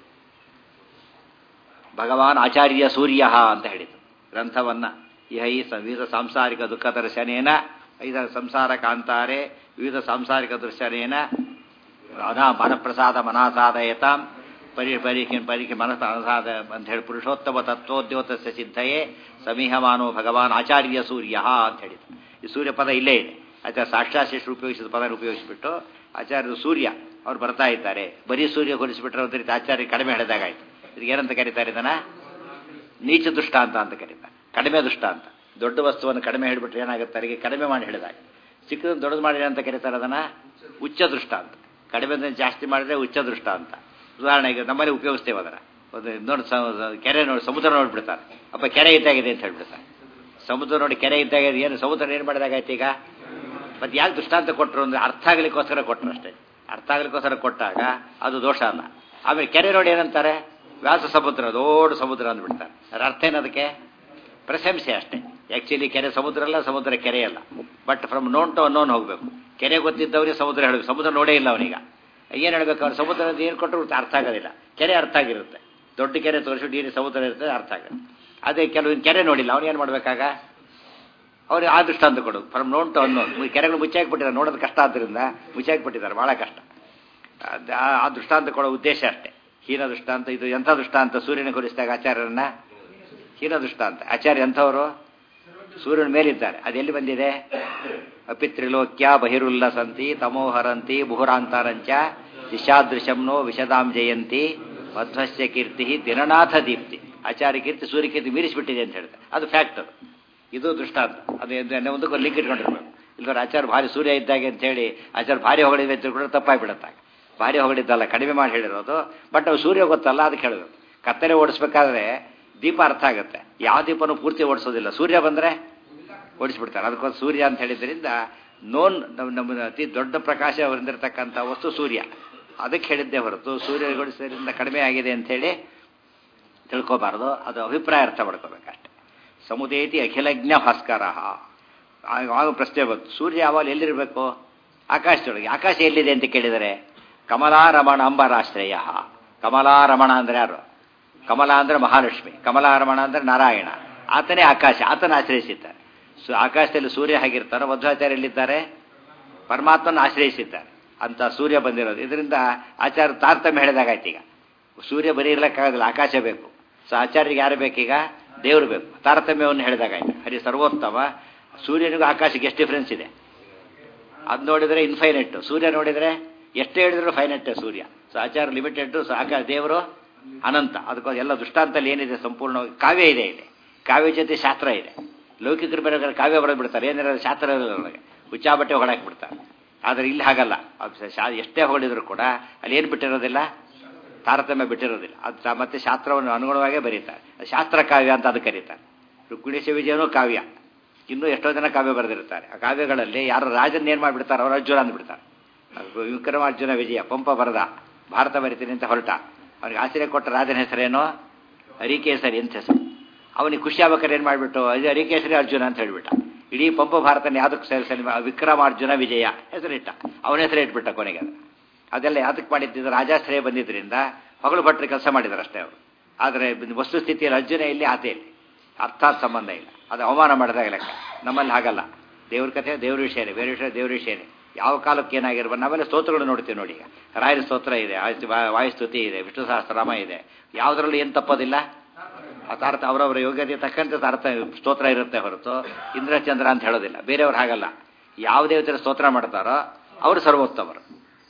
ಭಗವಾನ್ ಆಚಾರ್ಯ ಸೂರ್ಯ ಅಂತ ಹೇಳಿದ್ರು ಗ್ರಂಥವನ್ನ ಇಹ ಈ ವಿವಿಧ ಸಾಂಸಾರಿಕ ದುಃಖ ದರ್ಶನೇನ ಐದ ಸಂಸಾರ ಕಾಂತಾರೆ ವಿವಿಧ ಸಾಂಸಾರಿಕ ದರ್ಶನೇನ ಅನಾ ಮನಪ್ರಸಾದ ಮನಾಸಾದಯತಾಂ ಪರಿ ಪರಿಕೆ ಪರಿಕೆ ಮನಸ ಅನಸಾದ ಅಂತ ಹೇಳಿ ಪುರುಷೋತ್ತಮ ತತ್ವೋದ್ಯೋತಸ್ಯ ಸಿದ್ಧಯೇ ಸಮೀಹಮಾನೋ ಭಗವಾನ್ ಆಚಾರ್ಯ ಸೂರ್ಯ ಅಂತ ಹೇಳಿದ್ರು ಈ ಸೂರ್ಯ ಪದ ಇಲ್ಲೇ ಇದೆ ಆಚಾರ್ಯ ಸಾಕ್ಷಾಶಿಷ್ಟು ಉಪಯೋಗಿಸಿದ ಪದ ಉಪಯೋಗಿಸಿಬಿಟ್ಟು ಆಚಾರ್ಯರು ಸೂರ್ಯ ಅವ್ರು ಬರ್ತಾ ಇದ್ದಾರೆ ಬರೀ ಸೂರ್ಯ ಹೋಲಿಸಿಬಿಟ್ರೆ ಒಂದು ರೀತಿ ಆಚಾರ್ಯ ಕಡಿಮೆ ಹೇಳಿದಾಗಾಯ್ತು ಇದಕ್ಕೆ ಏನಂತ ಕರೀತಾರೆ ಇದನ್ನ ನೀಚ ದುಷ್ಟಾಂತ ಅಂತ ಕರೀತಾರೆ ಕಡಿಮೆ ದುಷ್ಟಾಂತ ದೊಡ್ಡ ವಸ್ತುವನ್ನು ಕಡಿಮೆ ಹೇಳಿಬಿಟ್ರೆ ಏನಾಗುತ್ತೆ ಅವರಿಗೆ ಕಡಿಮೆ ಮಾಡಿ ಹೇಳಿದಾಗ ಚಿಕ್ಕದನ್ನು ದೊಡ್ಡದು ಮಾಡಿದ್ರೆ ಅಂತ ಕರೀತಾರೆ ಅದನ್ನ ಉಚ್ಚ ದೃಷ್ಟಾಂತ ಕಡಿಮೆ ಜಾಸ್ತಿ ಮಾಡಿದ್ರೆ ಉಚ್ಚ ದೃಷ್ಟಾಂತ ಉದಾಹರಣೆಗೆ ನಮ್ಮಲ್ಲಿ ಉಪಯೋಗಿಸ್ತೇವೆ ಅದರ ಒಂದು ನೋಡಿ ಕೆರೆ ನೋಡಿ ಸಮುದ್ರ ನೋಡ್ಬಿಡ್ತಾರೆ ಅಪ್ಪ ಕೆರೆ ಇದ್ದಾಗಿದೆ ಅಂತ ಹೇಳ್ಬಿಡ್ತಾರೆ ಸಮುದ್ರ ನೋಡಿ ಕೆರೆ ಇದ್ದಾಗ ಏನು ಸಮುದ್ರ ಏನು ಮಾಡಿದಾಗಾಯ್ತು ಈಗ ಮತ್ತೆ ಯಾಕೆ ದೃಷ್ಟಾಂತ ಕೊಟ್ಟರು ಅಂದ್ರೆ ಅರ್ಥ ಆಗ್ಲಿಕ್ಕೋಸ್ಕರ ಕೊಟ್ಟರು ಅಷ್ಟೇ ಅರ್ಥ ಆಗ್ಲಿಕ್ಕೋಸ್ಕರ ಕೊಟ್ಟಾಗ ಅದು ದೋಷ ಅಲ್ಲ ಆಮೇಲೆ ಕೆರೆ ನೋಡಿ ಏನಂತಾರೆ ವ್ಯಾಸ ಸಮುದ್ರ ದೊಡ್ಡ ಸಮುದ್ರ ಅಂದ್ಬಿಡ್ತಾರೆ ಅದ್ರ ಅರ್ಥ ಏನದಕ್ಕೆ ಪ್ರಶಂಸೆ ಅಷ್ಟೇ ಆ್ಯಕ್ಚುಲಿ ಕೆರೆ ಸಮುದ್ರ ಅಲ್ಲ ಸಮುದ್ರ ಕೆರೆ ಅಲ್ಲ but from known to unknown ಹೋಗ್ಬೇಕು ಕೆರೆ ಗೊತ್ತಿದ್ದವ್ರಿಗೆ ಸಮುದ್ರ ಹೇಳಬೇಕು ಸಮುದ್ರ ನೋಡೇ ಇಲ್ಲ ಅವನೀಗ ಏನು ಹೇಳ್ಬೇಕು ಅವ್ನು ಸಮುದ್ರ ಅಂತ ಏನು ಕೊಟ್ಟರು ಅರ್ಥ ಆಗೋದಿಲ್ಲ ಕೆರೆ ಅರ್ಥ ಆಗಿರುತ್ತೆ ದೊಡ್ಡ ಕೆರೆ ತೋರಿಸ್ಬಿಟ್ಟು ಏನು ಸಮುದ್ರ ಇರ್ತದೆ ಅರ್ಥ ಆಗುತ್ತೆ ಅದೇ ಕೆಲವು ಕೆರೆ ನೋಡಿಲ್ಲ ಅವ್ನು ಏನು ಮಾಡಬೇಕಾಗ ಅವ್ರಿಗೆ ಆ ದೃಷ್ಟಾಂತ ಕೊಡು ಫ್ರಮ್ ನೋನ್ ಟು ಅನ್ನೋನ್ ಕೆರೆಗಳು ಮುಚ್ಚಾಕ್ಬಿಟ್ಟಿದ್ದಾರೆ ನೋಡೋದು ಕಷ್ಟ ಆದ್ದರಿಂದ ಮುಚ್ಚಾಕ್ಬಿಟ್ಟಿದ್ದಾರೆ ಭಾಳ ಕಷ್ಟ ಆ ದೃಷ್ಟಾಂತ ಕೊಡೋ ಉದ್ದೇಶ ಅಷ್ಟೇ ಹೀನ ದೃಷ್ಟಾಂತ ಇದು ಎಂಥ ದೃಷ್ಟಾಂತ ಸೂರ್ಯನ ಕುರಿಸಿದಾಗ ಆಚಾರ್ಯರನ್ನ ಹೀನ ದೃಷ್ಟಾಂತ ಆಚಾರ್ಯ ಎಂಥವರು ಸೂರ್ಯನ ಮೇಲಿದ್ದಾರೆ ಅದೆಲ್ಲಿ ಬಂದಿದೆ ಅಪಿತ್ರಿಲೋಕ್ಯ ಬಹಿರುಲ್ಲಸಂತಿ ತಮೋಹರಂತಿ ಬುಹುರಾಂತಾರಂಚ ದಿಶಾದೃಶಂನೋ ವಿಶದಾಂ ಜಯಂತಿ ಮಧ್ವಸ್ಯ ಕೀರ್ತಿ ದಿನನಾಥ ದೀಪ್ತಿ ಆಚಾರ್ಯ ಕೀರ್ತಿ ಸೂರ್ಯ ಕೀರ್ತಿ ಮೀರಿಸಿಬಿಟ್ಟಿದೆ ಅಂತ ಹೇಳ್ತಾರೆ ಅದು ಫ್ಯಾಕ್ಟ್ ಅದು ಇದು ದೃಷ್ಟಾಂತ ಅದು ಒಂದಕ್ಕೆ ಲಿಂಕ್ ಇಟ್ಕೊಂಡಿರ್ಬೇಕು ಇಲ್ಲದ್ರೆ ಆಚಾರ್ಯ ಭಾರಿ ಸೂರ್ಯ ಇದ್ದಾಗೆ ಅಂತ ಹೇಳಿ ಆಚಾರ್ಯ ಭಾರಿ ಹೊಗಳಿದೆ ಅಂತ ಕೂಡ ತಪ್ಪಾಗಿಬಿಡುತ್ತಾಗ ಭಾರಿ ಹೊಗಳಿದ್ದಲ್ಲ ಕಡಿಮೆ ಮಾಡಿ ಹೇಳಿರೋದು ಬಟ್ ಅವು ಸೂರ್ಯ ಗೊತ್ತಲ್ಲ ಅದಕ್ಕೆ ಹೇಳಬೇಕು ಕತ್ತಲೆ ಓಡಿಸ್ಬೇಕಾದ್ರೆ ದೀಪ ಅರ್ಥ ಆಗುತ್ತೆ ಯಾವ ದೀಪನೂ ಪೂರ್ತಿ ಓಡಿಸೋದಿಲ್ಲ ಸೂರ್ಯ ಬಂದರೆ ಓಡಿಸ್ಬಿಡ್ತಾರೆ ಅದಕ್ಕೊಂದು ಸೂರ್ಯ ಅಂತ ಹೇಳಿದ್ರಿಂದ ನೋನ್ ನಮ್ಮ ಅತಿ ದೊಡ್ಡ ಪ್ರಕಾಶ ಹೊಂದಿರತಕ್ಕಂಥ ವಸ್ತು ಸೂರ್ಯ ಅದಕ್ಕೆ ಹೇಳಿದ್ದೆ ಹೊರತು ಸೂರ್ಯ ಓಡಿಸೋದ್ರಿಂದ ಕಡಿಮೆ ಆಗಿದೆ ಅಂಥೇಳಿ ತಿಳ್ಕೊಬಾರ್ದು ಅದು ಅಭಿಪ್ರಾಯ ಅರ್ಥ ಮಾಡ್ಕೋಬೇಕಷ್ಟೆ ಸಮುದೇತಿ ಅಖಿಲಜ್ಞ ಭಾಸ್ಕರ ಆಗ ಪ್ರಶ್ನೆ ಬಂತು ಸೂರ್ಯ ಯಾವಾಗ ಎಲ್ಲಿರಬೇಕು ಆಕಾಶದೊಳಗೆ ಆಕಾಶ ಎಲ್ಲಿದೆ ಅಂತ ಕೇಳಿದರೆ ಕಮಲಾರಮಣ ಅಂಬರಾಶ್ರಯ ಕಮಲಾರಮಣ ಅಂದ್ರೆ ಯಾರು ಕಮಲ ಅಂದ್ರೆ ಮಹಾಲಕ್ಷ್ಮಿ ಕಮಲಾರಮಣ ಅಂದ್ರೆ ನಾರಾಯಣ ಆತನೇ ಆಕಾಶ ಆತನ ಆಶ್ರಯಿಸಿದ್ದಾರೆ ಸೊ ಆಕಾಶದಲ್ಲಿ ಸೂರ್ಯ ಹೇಗಿರ್ತಾರೋ ಮಧ್ವಾಚಾರ್ಯ ಎಲ್ಲಿದ್ದಾರೆ ಪರಮಾತ್ಮನ ಆಶ್ರಯಿಸಿದ್ದಾರೆ ಅಂತ ಸೂರ್ಯ ಬಂದಿರೋದು ಇದರಿಂದ ಆಚಾರ್ಯ ತಾರತಮ್ಯ ಹೇಳಿದಾಗಾಯ್ತು ಈಗ ಸೂರ್ಯ ಬರೀ ಇರ್ಲಿಕ್ಕಾಗೋದಿಲ್ಲ ಆಕಾಶ ಬೇಕು ಸೊ ಆಚಾರ್ಯರಿಗೆ ಯಾರು ಬೇಕೀಗ ದೇವರು ಬೇಕು ತಾರತಮ್ಯವನ್ನು ಹೇಳಿದಾಗಾಯ್ತು ಹರಿ ಸರ್ವೋತ್ತಮ ಸೂರ್ಯನಿಗೂ ಆಕಾಶಕ್ಕೆ ಎಷ್ಟು ಡಿಫ್ರೆನ್ಸ್ ಇದೆ ಅದು ನೋಡಿದರೆ ಇನ್ಫೈನೆಟ್ ಸೂರ್ಯ ನೋಡಿದರೆ ಎಷ್ಟೇ ಹೇಳಿದ್ರು ಫೈನೆಟ್ ಸೂರ್ಯ ಸೊ ಆಚಾರ ಲಿಮಿಟೆಡ್ ಸೊ ಆಕಾಶ ದೇವರು ಅನಂತ ಅದಕ್ಕೋಸ್ಕರ ಎಲ್ಲ ದೃಷ್ಟಾಂತಲ್ಲಿ ಏನಿದೆ ಸಂಪೂರ್ಣ ಕಾವ್ಯ ಇದೆ ಇದೆ ಕಾವ್ಯ ಜೊತೆ ಶಾಸ್ತ್ರ ಇದೆ ಲೌಕಿಕರು ಬೇರೆ ಕಾವ್ಯ ಬರೆದು ಬಿಡ್ತಾರೆ ಏನಿರೋದು ಶಾಸ್ತ್ರ ಇರೋಲ್ಲ ಒಳಗೆ ಹುಚ್ಚಾಬಟ್ಟೆ ಹೊಡಾಕಿ ಬಿಡ್ತಾರೆ ಆದರೆ ಇಲ್ಲಿ ಹಾಗಲ್ಲ ಅದು ಶಾ- ಎಷ್ಟೇ ಹೊಗಳಿದ್ರು ಕೂಡ ಅಲ್ಲಿ ಏನು ಬಿಟ್ಟಿರೋದಿಲ್ಲ ತಾರತಮ್ಯ ಬಿಟ್ಟಿರೋದಿಲ್ಲ ಅದು ತ- ಮತ್ತೆ ಶಾಸ್ತ್ರವನ್ನು ಅನುಗುಣವಾಗೇ ಬರೀತಾರೆ ಅದು ಶಾಸ್ತ್ರ ಕಾವ್ಯ ಅಂತ ಅದು ಕರೀತಾರೆ ರುಕ್ಮಿಣಿ ವಿಜಯನೂ ಕಾವ್ಯ ಇನ್ನೂ ಎಷ್ಟೋ ಜನ ಕಾವ್ಯ ಬರೆದಿರ್ತಾರೆ ಆ ಕಾವ್ಯಗಳಲ್ಲಿ ಯಾರು ರಾಜನ್ ಏನು ಮಾಡಿಬಿಡ್ತಾರೆ ಅವರು ಅರ್ಜುನ ಅಂದ್ಬಿಡ್ತಾರೆ ಅದು ವಿಕ್ರಮಾರ್ಜುನ ವಿಜಯ ಪಂಪ ಬರದ ಭಾರತ ಬರಿತೀನಿ ಅಂತ ಹೊರಟ ಅವನಿಗೆ ಆಶ್ರಯ ಕೊಟ್ಟ ರಾಜನ ಹೆಸರೇನೋ ಹರಿಕೇಸರಿ ಅಂತ ಹೆಸರು ಅವನಿಗೆ ಖುಷಿ ಆಗ್ಬೇಕಾದ್ರೆ ಏನು ಮಾಡಿಬಿಟ್ಟು ಅದು ಹರಿಕೇಸರಿ ಅರ್ಜುನ ಅಂತ ಹೇಳಿಬಿಟ್ಟ ಇಡೀ ಪಂಪ ಭಾರತನ ಯಾವುದಕ್ಕೆ ಸೇರಿಸಲಿ ವಿಕ್ರಮಾರ್ಜುನ ವಿಜಯ ಹೆಸರಿಟ್ಟ ಅವನ ಹೆಸರು ಇಟ್ಬಿಟ್ಟ ಕೊನೆಗೆ ಅದು ಅದೆಲ್ಲ ಯಾತಕ್ಕೆ ಮಾಡಿದ್ದು ರಾಜಾಶ್ರಯ ಬಂದಿದ್ದರಿಂದ ಹೊಗಳು ಭಟ್ರು ಕೆಲಸ ಮಾಡಿದ್ದಾರೆ ಅಷ್ಟೇ ಅವರು ಆದರೆ ವಸ್ತುಸ್ಥಿತಿಯಲ್ಲಿ ಅರ್ಜುನ ಇಲ್ಲಿ ಆತೆಯಲ್ಲಿ ಅರ್ಥಾತ್ ಸಂಬಂಧ ಇಲ್ಲ ಅದು ಅವಮಾನ ಮಾಡಿದಾಗ ಲೆಕ್ಕ ನಮ್ಮಲ್ಲಿ ಹಾಗಲ್ಲ ದೇವ್ರ ಕಥೆ ದೇವ್ರ ವಿಷಯನೇ ಬೇರೆ ವಿಷಯ ದೇವ್ರ ವಿಷಯನೇ ಯಾವ ಕಾಲಕ್ಕೆ ಏನಾಗಿರ್ಬೋದು ನಾವೆಲ್ಲ ಸ್ತೋತ್ರಗಳು ನೋಡ್ತೀವಿ ನೋಡಿ ಈಗ ರಾಯರ ಸ್ತೋತ್ರ ಇದೆ ಆಯ್ತು ವಾ- ವಾಯುಸ್ತುತಿ ಇದೆ ವಿಷ್ಣು ಸಹಸ್ರನಾಮ ಇದೆ ಯಾವುದರಲ್ಲೂ ಏನು ತಪ್ಪೋದಿಲ್ಲ ಆ ತಾರತ ಅವರವರ ಯೋಗ್ಯತೆ ತಕ್ಕಂತೆ ತಾರತ ಸ್ತೋತ್ರ ಇರುತ್ತೆ ಹೊರತು ಇಂದ್ರಚಂದ್ರ ಅಂತ ಹೇಳೋದಿಲ್ಲ ಬೇರೆಯವ್ರು ಹಾಗಲ್ಲ ಯಾವ ದೇವತೆಯ ಸ್ತೋತ್ರ ಮಾಡ್ತಾರೋ ಅವರು ಸರ್ವೋತ್ತಮರು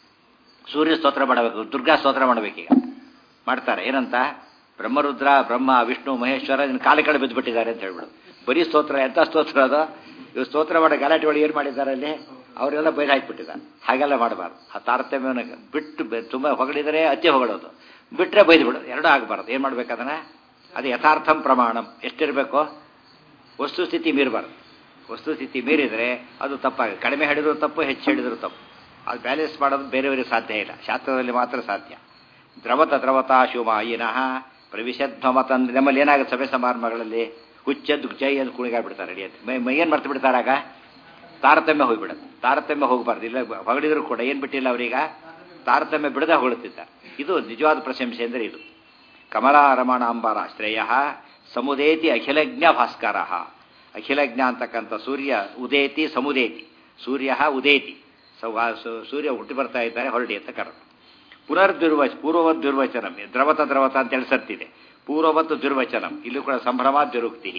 ಸೂರ್ಯ ಸ್ತೋತ್ರ ಮಾಡಬೇಕು ದುರ್ಗಾ ಸ್ತೋತ್ರ ಮಾಡಬೇಕೀಗ ಮಾಡ್ತಾರೆ ಏನಂತ ಬ್ರಹ್ಮರುದ್ರ ಬ್ರಹ್ಮ ವಿಷ್ಣು ಮಹೇಶ್ವರ ಇದನ್ನ ಕಾಲ ಕಡೆ ಬಿದ್ದುಬಿಟ್ಟಿದ್ದಾರೆ ಅಂತ ಹೇಳ್ಬಿಡು ಬರೀ ಸ್ತೋತ್ರ ಎಂಥ ಸ್ತೋತ್ರ ಅದು ಇವು ಸ್ತೋತ್ರ ಮಾಡೋ ಗಲಾಟೆ ಒಳಗೆ ಏನು ಮಾಡಿದ್ದಾರೆ ಅಲ್ಲಿ ಅವರೆಲ್ಲ ಬೈದು ಹಾಕ್ಬಿಟ್ಟಿದ್ದಾರೆ ಹಾಗೆಲ್ಲ ಮಾಡಬಾರ್ದು ಆ ತಾರತಮ್ಯವನ್ನು ಬಿಟ್ಟು ಬೆ- ತುಂಬ ಹೊಗಳಿದರೆ ಅತಿ ಹೊಗಳೋದು ಬಿಟ್ಟರೆ ಬೈದು ಬಿಡೋದು ಎರಡೂ ಆಗಬಾರ್ದು ಏನು ಮಾಡ್ಬೇಕು ಅದನ್ನು ಅದು ಯಥಾರ್ಥಂ ಪ್ರಮಾಣಂ ಎಷ್ಟಿರಬೇಕು ವಸ್ತುಸ್ಥಿತಿ ಮೀರಬಾರ್ದು ವಸ್ತುಸ್ಥಿತಿ ಮೀರಿದರೆ ಅದು ತಪ್ಪಾಗುತ್ತೆ ಕಡಿಮೆ ಹಿಡಿದ್ರು ತಪ್ಪು ಹೆಚ್ಚು ಹಿಡಿದ್ರು ತಪ್ಪು ಅದು ಬ್ಯಾಲೆನ್ಸ್ ಮಾಡೋದು ಬೇರೆಯವರಿಗೆ ಸಾಧ್ಯ ಇಲ್ಲ ಶಾಸ್ತ್ರದಲ್ಲಿ ಮಾತ್ರ ಸಾಧ್ಯ ದ್ರವತ ದ್ರವತ ಶಿವಮಾಯಿನಃ ಪ್ರವಿಶಧ್ವಮತಂದ್ರೆ ನಮ್ಮಲ್ಲಿ ಏನಾಗುತ್ತೆ ಸಭೆ ಸಮಾರಂಭಗಳಲ್ಲಿ ಹುಚ್ಚದ್ದು ಜೈ ಅಂತ ಕುಣಿಗಾಡ್ಬಿಡ್ತಾರೆ ರೆಡಿ ಅಂತ ಮೈ ಮೈಯೇನು ಮರ್ತು ಬಿಡ್ತಾರಾಗ ತಾರತಮ್ಯ ಹೋಗ್ಬಿಡುತ್ತೆ ತಾರತಮ್ಯ ಹೋಗಬಾರ್ದು ಇಲ್ಲ ಹೊಗಳಿದ್ರು ಕೂಡ ಏನು ಬಿಟ್ಟಿಲ್ಲ ಅವರೀಗ ತಾರತಮ್ಯ ಬಿಡದೆ ಹೊಗಳುತ್ತಿದ್ದಾರೆ ಇದು ನಿಜವಾದ ಪ್ರಶಂಸೆ ಅಂದರೆ ಇದು ಕಮಲಾರಮಣ ಅಂಬರ ಶ್ರೇಯ ಸಮುದೇತಿ ಅಖಿಲಜ್ಞ ಭಾಸ್ಕರ ಅಖಿಲಜ್ಞ ಅಂತಕ್ಕಂಥ ಸೂರ್ಯ ಉದೇತಿ ಸಮುದೇತಿ ಸೂರ್ಯ ಉದೇತಿ ಸೌ- ಆ ಸು- ಸೂರ್ಯ ಹುಟ್ಟಿ ಬರ್ತಾ ಇದ್ದಾರೆ ಹೊರಡಿ ಅಂತ ಕರೆದು ಪುನರ್ದುರ್ವಚ ಪೂರ್ವವತ್ ದುರ್ವಚನಂ ದ್ರವತ ದ್ರವತ ಅಂತ ಹೇಳಿ ಸರ್ತಿದೆ ಪೂರ್ವವತ್ತು ದುರ್ವಚನಂ ಇಲ್ಲೂ ಕೂಡ ಸಂಭ್ರಮ ದುರುಕ್ತಿ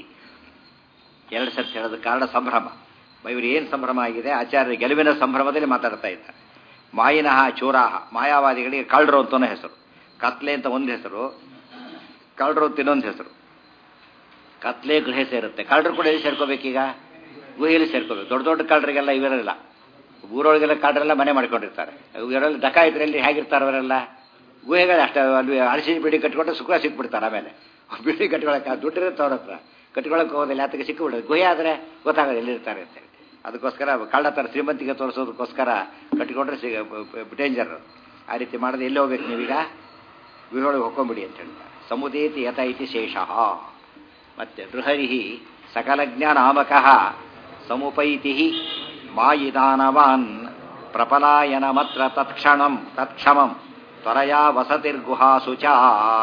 ಎರಡು ಸರ್ತಿ ಹೇಳೋದು ಕಾರಣ ಸಂಭ್ರಮ ಇವರು ಏನು ಸಂಭ್ರಮ ಆಗಿದೆ ಆಚಾರ್ಯ ಗೆಲುವಿನ ಸಂಭ್ರಮದಲ್ಲಿ ಮಾತಾಡ್ತಾ ಇದ್ದಾರೆ ಮಾಯಿನಃ ಚೋರಾಹ ಮಾಯಾವಾದಿಗಳಿಗೆ ಕಳ್ಳರು ಅಂತನೂ ಹೆಸರು ಕತ್ಲೆ ಅಂತ ಒಂದು ಹೆಸರು ಕಳ್ಳರು ಅಂತ ಇನ್ನೊಂದು ಹೆಸರು ಕತ್ಲೆ ಗೃಹ ಸೇರುತ್ತೆ ಕಳ್ಳರು ಕೂಡ ಎಲ್ಲಿ ಸೇರ್ಕೋಬೇಕೀಗ ಗುಹೆಯಲ್ಲಿ ಸೇರ್ಕೋಬೇಕು ದೊಡ್ಡ ದೊಡ್ಡ ಕಳ್ಳರಿಗೆಲ್ಲ ಇವರೆಲ್ಲ ಊರೊಳಗೆಲ್ಲ ಕಳ್ಳರೆಲ್ಲ ಮನೆ ಮಾಡ್ಕೊಂಡಿರ್ತಾರೆ ಇವರೆಲ್ಲ ಡಕಾಯಿತರಲ್ಲಿ ಹೇಗಿರ್ತಾರೆ ಅವರೆಲ್ಲ ಗುಹೆಗಳು ಅಷ್ಟೇ ಅಲ್ಲಿ ಅಳಸಿ ಬಿಡಿ ಕಟ್ಕೊಂಡು ಸುಖ ಸಿಕ್ಬಿಡ್ತಾರೆ ಆಮೇಲೆ ಬಿಡಿ ಕಟ್ಕೊಳಕ್ಕೆ ದುಡ್ಡಿರುತ್ತೆ ಅವ್ರ ಹತ್ರ ಕಟ್ಕೊಳಕ್ಕೆ ಹೋಗೋದಿಲ್ಲ ಆತಕ್ಕೆ ಸಿಕ್ಕಿಬಿಡೋದು ಗುಹೆ ಆದರೆ ಗೊತ್ತಾಗೋದು ಎಲ್ಲಿರ್ತಾರೆ ಅಂತೇಳಿ ಅದಕ್ಕೋಸ್ಕರ ಕಳ್ಳ ಥರ ಶ್ರೀಮಂತಿಗೆ ತೋರಿಸೋದಕ್ಕೋಸ್ಕರ ಕಟ್ಟಿಕೊಂಡ್ರೆ ಸಿಗ ಡೇಂಜರ್ ಆ ರೀತಿ ಮಾಡಿದ್ರೆ ಎಲ್ಲಿ ಹೋಗ್ಬೇಕು ನೀವೀಗ ಗುಹೆಯೊಳಗೆ ಹೊಕ್ಕೊಂಬಿಡಿ ಅಂತ ಹೇಳ್ತಾರೆ ಸಮುದೇತಿ ಯಥ ಇತಿ ಶೇಷಃ ಮತ್ತೆ ಬೃಹರಿ ಸಕಲಜ್ಞಾನಾಮಕ ಸಮುಪೈತಿ ಮಾಯಿದಾನವಾನ್ ಪ್ರಪಲಾಯನಮತ್ರ ತತ್ಕ್ಷಣಂ ತತ್ಕ್ಷಮಂ ತ್ವರಯಾ ವಸತಿರ್ಗುಹಾಸು ಚ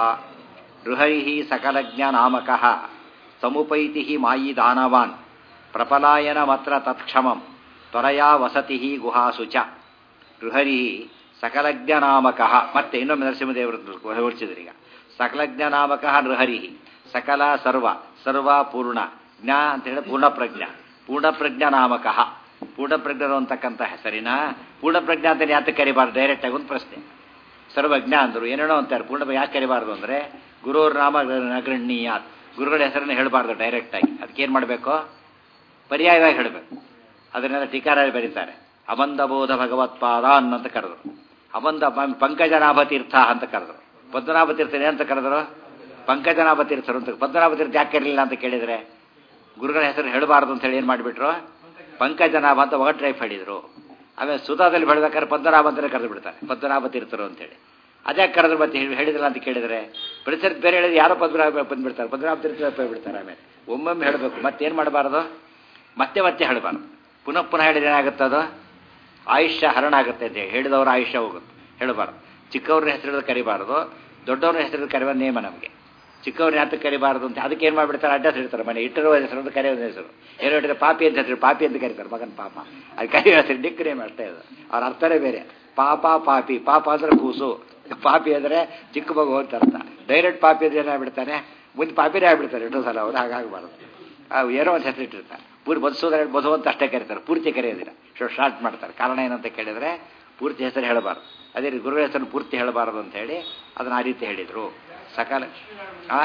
ಬೃಹರಿ ಸಕಲಜ್ಞಾನಾಮಕ ಸಮುಪೈತಿ ಮಾಯಿದಾನವಾನ್ ಪ್ರಪಲಾಯನಮತ್ರ ತತ್ಕ್ಷಮಂ ತ್ವರಯಾ ವಸತಿ ಗುಹಾಸು ಚ ಬೃಹರಿ ಸಕಲಜ್ಞನಾಮಕ ಮತ್ತೆ ಇನ್ನೊಮ್ಮೆ ನರಸಿಂಹದೇವರು ಹೊರಡಿಸಿದ್ರು ಈಗ ಸಕಲಜ್ಞನಾಮಕ ನೃಹರಿ ಸಕಲ ಸರ್ವ ಸರ್ವ ಪೂರ್ಣ ಜ್ಞಾ ಅಂತ ಹೇಳಿ ಪೂರ್ಣಪ್ರಜ್ಞ ಪೂರ್ಣಪ್ರಜ್ಞ ನಾಮಕ ಪೂರ್ಣಪ್ರಜ್ಞರು ಅಂತಕ್ಕಂಥ ಹೆಸರಿನ ಪೂರ್ಣಪ್ರಜ್ಞ ಅಂತ ಯಾತಕ್ಕೆ ಕರಿಬಾರ್ದು ಡೈರೆಕ್ಟ್ ಆಗಿ ಒಂದು ಪ್ರಶ್ನೆ ಸರ್ವಜ್ಞ ಅಂದರು ಏನೇನೋ ಅಂತಾರೆ ಪೂರ್ಣ ಯಾಕೆ ಕರಿಬಾರ್ದು ಅಂದರೆ ಗುರುರ್ ನಾಮ ಅಗ್ರಣೀಯಾತ್ ಗುರುಗಳ ಹೆಸರನ್ನು ಹೇಳಬಾರ್ದು ಡೈರೆಕ್ಟ್ ಆಗಿ ಅದಕ್ಕೆ ಏನು ಮಾಡಬೇಕು ಪರ್ಯಾಯವಾಗಿ ಹೇಳಬೇಕು ಅದನ್ನೆಲ್ಲ ಟೀಕಾರ ಬರೀತಾರೆ ಅಮಂದಬೋಧ ಭಗವತ್ಪಾದ ಅಂತ ಕರೆದ್ರು ಅಮಂದ ಪ- ಪಂಕಜನಾಭ ತೀರ್ಥ ಅಂತ ಕರೆದ್ರು ಪದ್ಮನಾಭ ತೀರ್ಥ ಏನಂತ ಕರೆದ್ರು ಪಂಕಜನಾಭ ತೀರ್ಥರು ಅಂತ ಪದ್ಮನಾಭ ತೀರ್ಥ ಯಾಕೆ ಕರೀಲಿಲ್ಲ ಅಂತ ಕೇಳಿದ್ರೆ ಗುರುಗಳ ಹೆಸರು ಹೇಳಬಾರ್ದು ಅಂತ ಹೇಳಿ ಏನು ಮಾಡಿಬಿಟ್ರು ಪಂಕಜನಾಭ ಅಂತ ಒಗಟ್ರೈಫ್ ಹೇಳಿದ್ರು ಆಮೇಲೆ ಸುಧಾದಲ್ಲಿ ಬೆಳಬೇಕಾದ್ರೆ ಪದ್ಮನಾಭ ಅಂತಲೇ ಕರೆದು ಬಿಡ್ತಾರೆ ಪದ್ಮನಾಭ ತೀರ್ಥರು ಅಂತೇಳಿ ಅದೇ ಕರೆದ್ರೆ ಮತ್ತೆ ಹೇಳಿ- ಹೇಳಿದ್ರಲ್ಲ ಅಂತ ಕೇಳಿದರೆ ಪ್ರತಿ ಬೇರೆ ಹೇಳಿದ್ರೆ ಯಾರೋ ಪದ್ಮನಾಭ ಬಂದ್ಬಿಡ್ತಾರೆ ಪದ್ಮನಾಭ ತೀರ್ಥ ಬಿಡ್ತಾರೆ ಆಮೇಲೆ ಒಮ್ಮೊಮ್ಮೆ ಹೇಳಬೇಕು ಮತ್ತೇನು ಮಾಡಬಾರ್ದು ಮತ್ತೆ ಮತ್ತೆ ಹೇಳಬಾರ್ದು ಪುನಃ ಪುನಃ ಹೇಳಿದ್ರೆ ಏನಾಗುತ್ತೆ ಅದು ಆಯುಷ್ಯ ಹರಣ ಆಗುತ್ತೆ ಅಂತ ಹೇಳಿ ಹೇಳಿದವರ ಆಯುಷ್ಯ ಹೋಗುತ್ತೆ ಹೇಳಬಾರ್ದು ಚಿಕ್ಕವ್ರನ್ನ ಹೆಸರು ಕರಿಬಾರ್ದು ದೊಡ್ಡವ್ರ ಹೆಸರು ಕರೆಯುವ ನಿಯಮ ನಮಗೆ ಚಿಕ್ಕವ್ರನ್ನ ಯಾತಕ್ಕೆ ಕರಿಬಾರ್ದು ಅಂತ ಅದಕ್ಕೆ ಏನು ಮಾಡಿಬಿಡ್ತಾರೆ ಅಡ್ಡ ಇಡ್ತಾರೆ ಮನೆ ಇಟ್ಟಿರುವ ಹೆಸರು ಕರೆಯೋ ಹೆಸರು ಏನೋ ಹೇಳಿದ್ರೆ ಪಾಪಿ ಅಂತ ಹೆಸರು ಪಾಪಿ ಅಂತ ಕರೀತಾರೆ ಮಗನ ಪಾಪ ಅದು ಕರೆಯೋ ಹೆಸರು ಡಿಕ್ ನೇಮ್ ಅಷ್ಟೇ ಅದು ಅವ್ರ ಅರ್ಥನೇ ಬೇರೆ ಪಾಪ ಪಾಪಿ ಪಾಪ ಅಂದ್ರೆ ಕೂಸು ಪಾಪಿ ಅಂದರೆ ಚಿಕ್ಕ ಮಗು ಅಂತ ಅರ್ಥ ಡೈರೆಕ್ಟ್ ಪಾಪಿ ಅಂದ್ರೆ ಏನಾಗ್ಬಿಡ್ತಾನೆ ಮುಂದೆ ಪಾಪಿನೇ ಆಗ್ಬಿಡ್ತಾರೆ ಎಷ್ಟೋ ಸಲ ಅವ್ರು ಹಾಗಾಗಬಾರ್ದು ಅವು ಏನೋ ಒಂದು ಹೆಸರು ಇಟ್ಟಿರ್ತಾರೆ ಪೂರ್ತಿ ಬದುಸೋದ್ರೆ ಬದು ಅಂತ ಅಷ್ಟೇ ಕರೀತಾರೆ ಪೂರ್ತಿ ಕರೆಯೋದಿಲ್ಲ ಸೊ ಸ್ಟಾರ್ಟ್ ಮಾಡ್ತಾರೆ ಕಾರಣ ಏನಂತ ಕೇಳಿದರೆ ಪೂರ್ತಿ ಹೆಸರು ಹೇಳಬಾರ್ದು ಅದೇ ರೀತಿ ಗುರುಗಳ ಹೆಸರು ಪೂರ್ತಿ ಹೇಳಬಾರದು ಅಂತ ಹೇಳಿ ಅದನ್ನ ಆ ರೀತಿ ಹೇಳಿದರು ಸಕಾಲ ಆ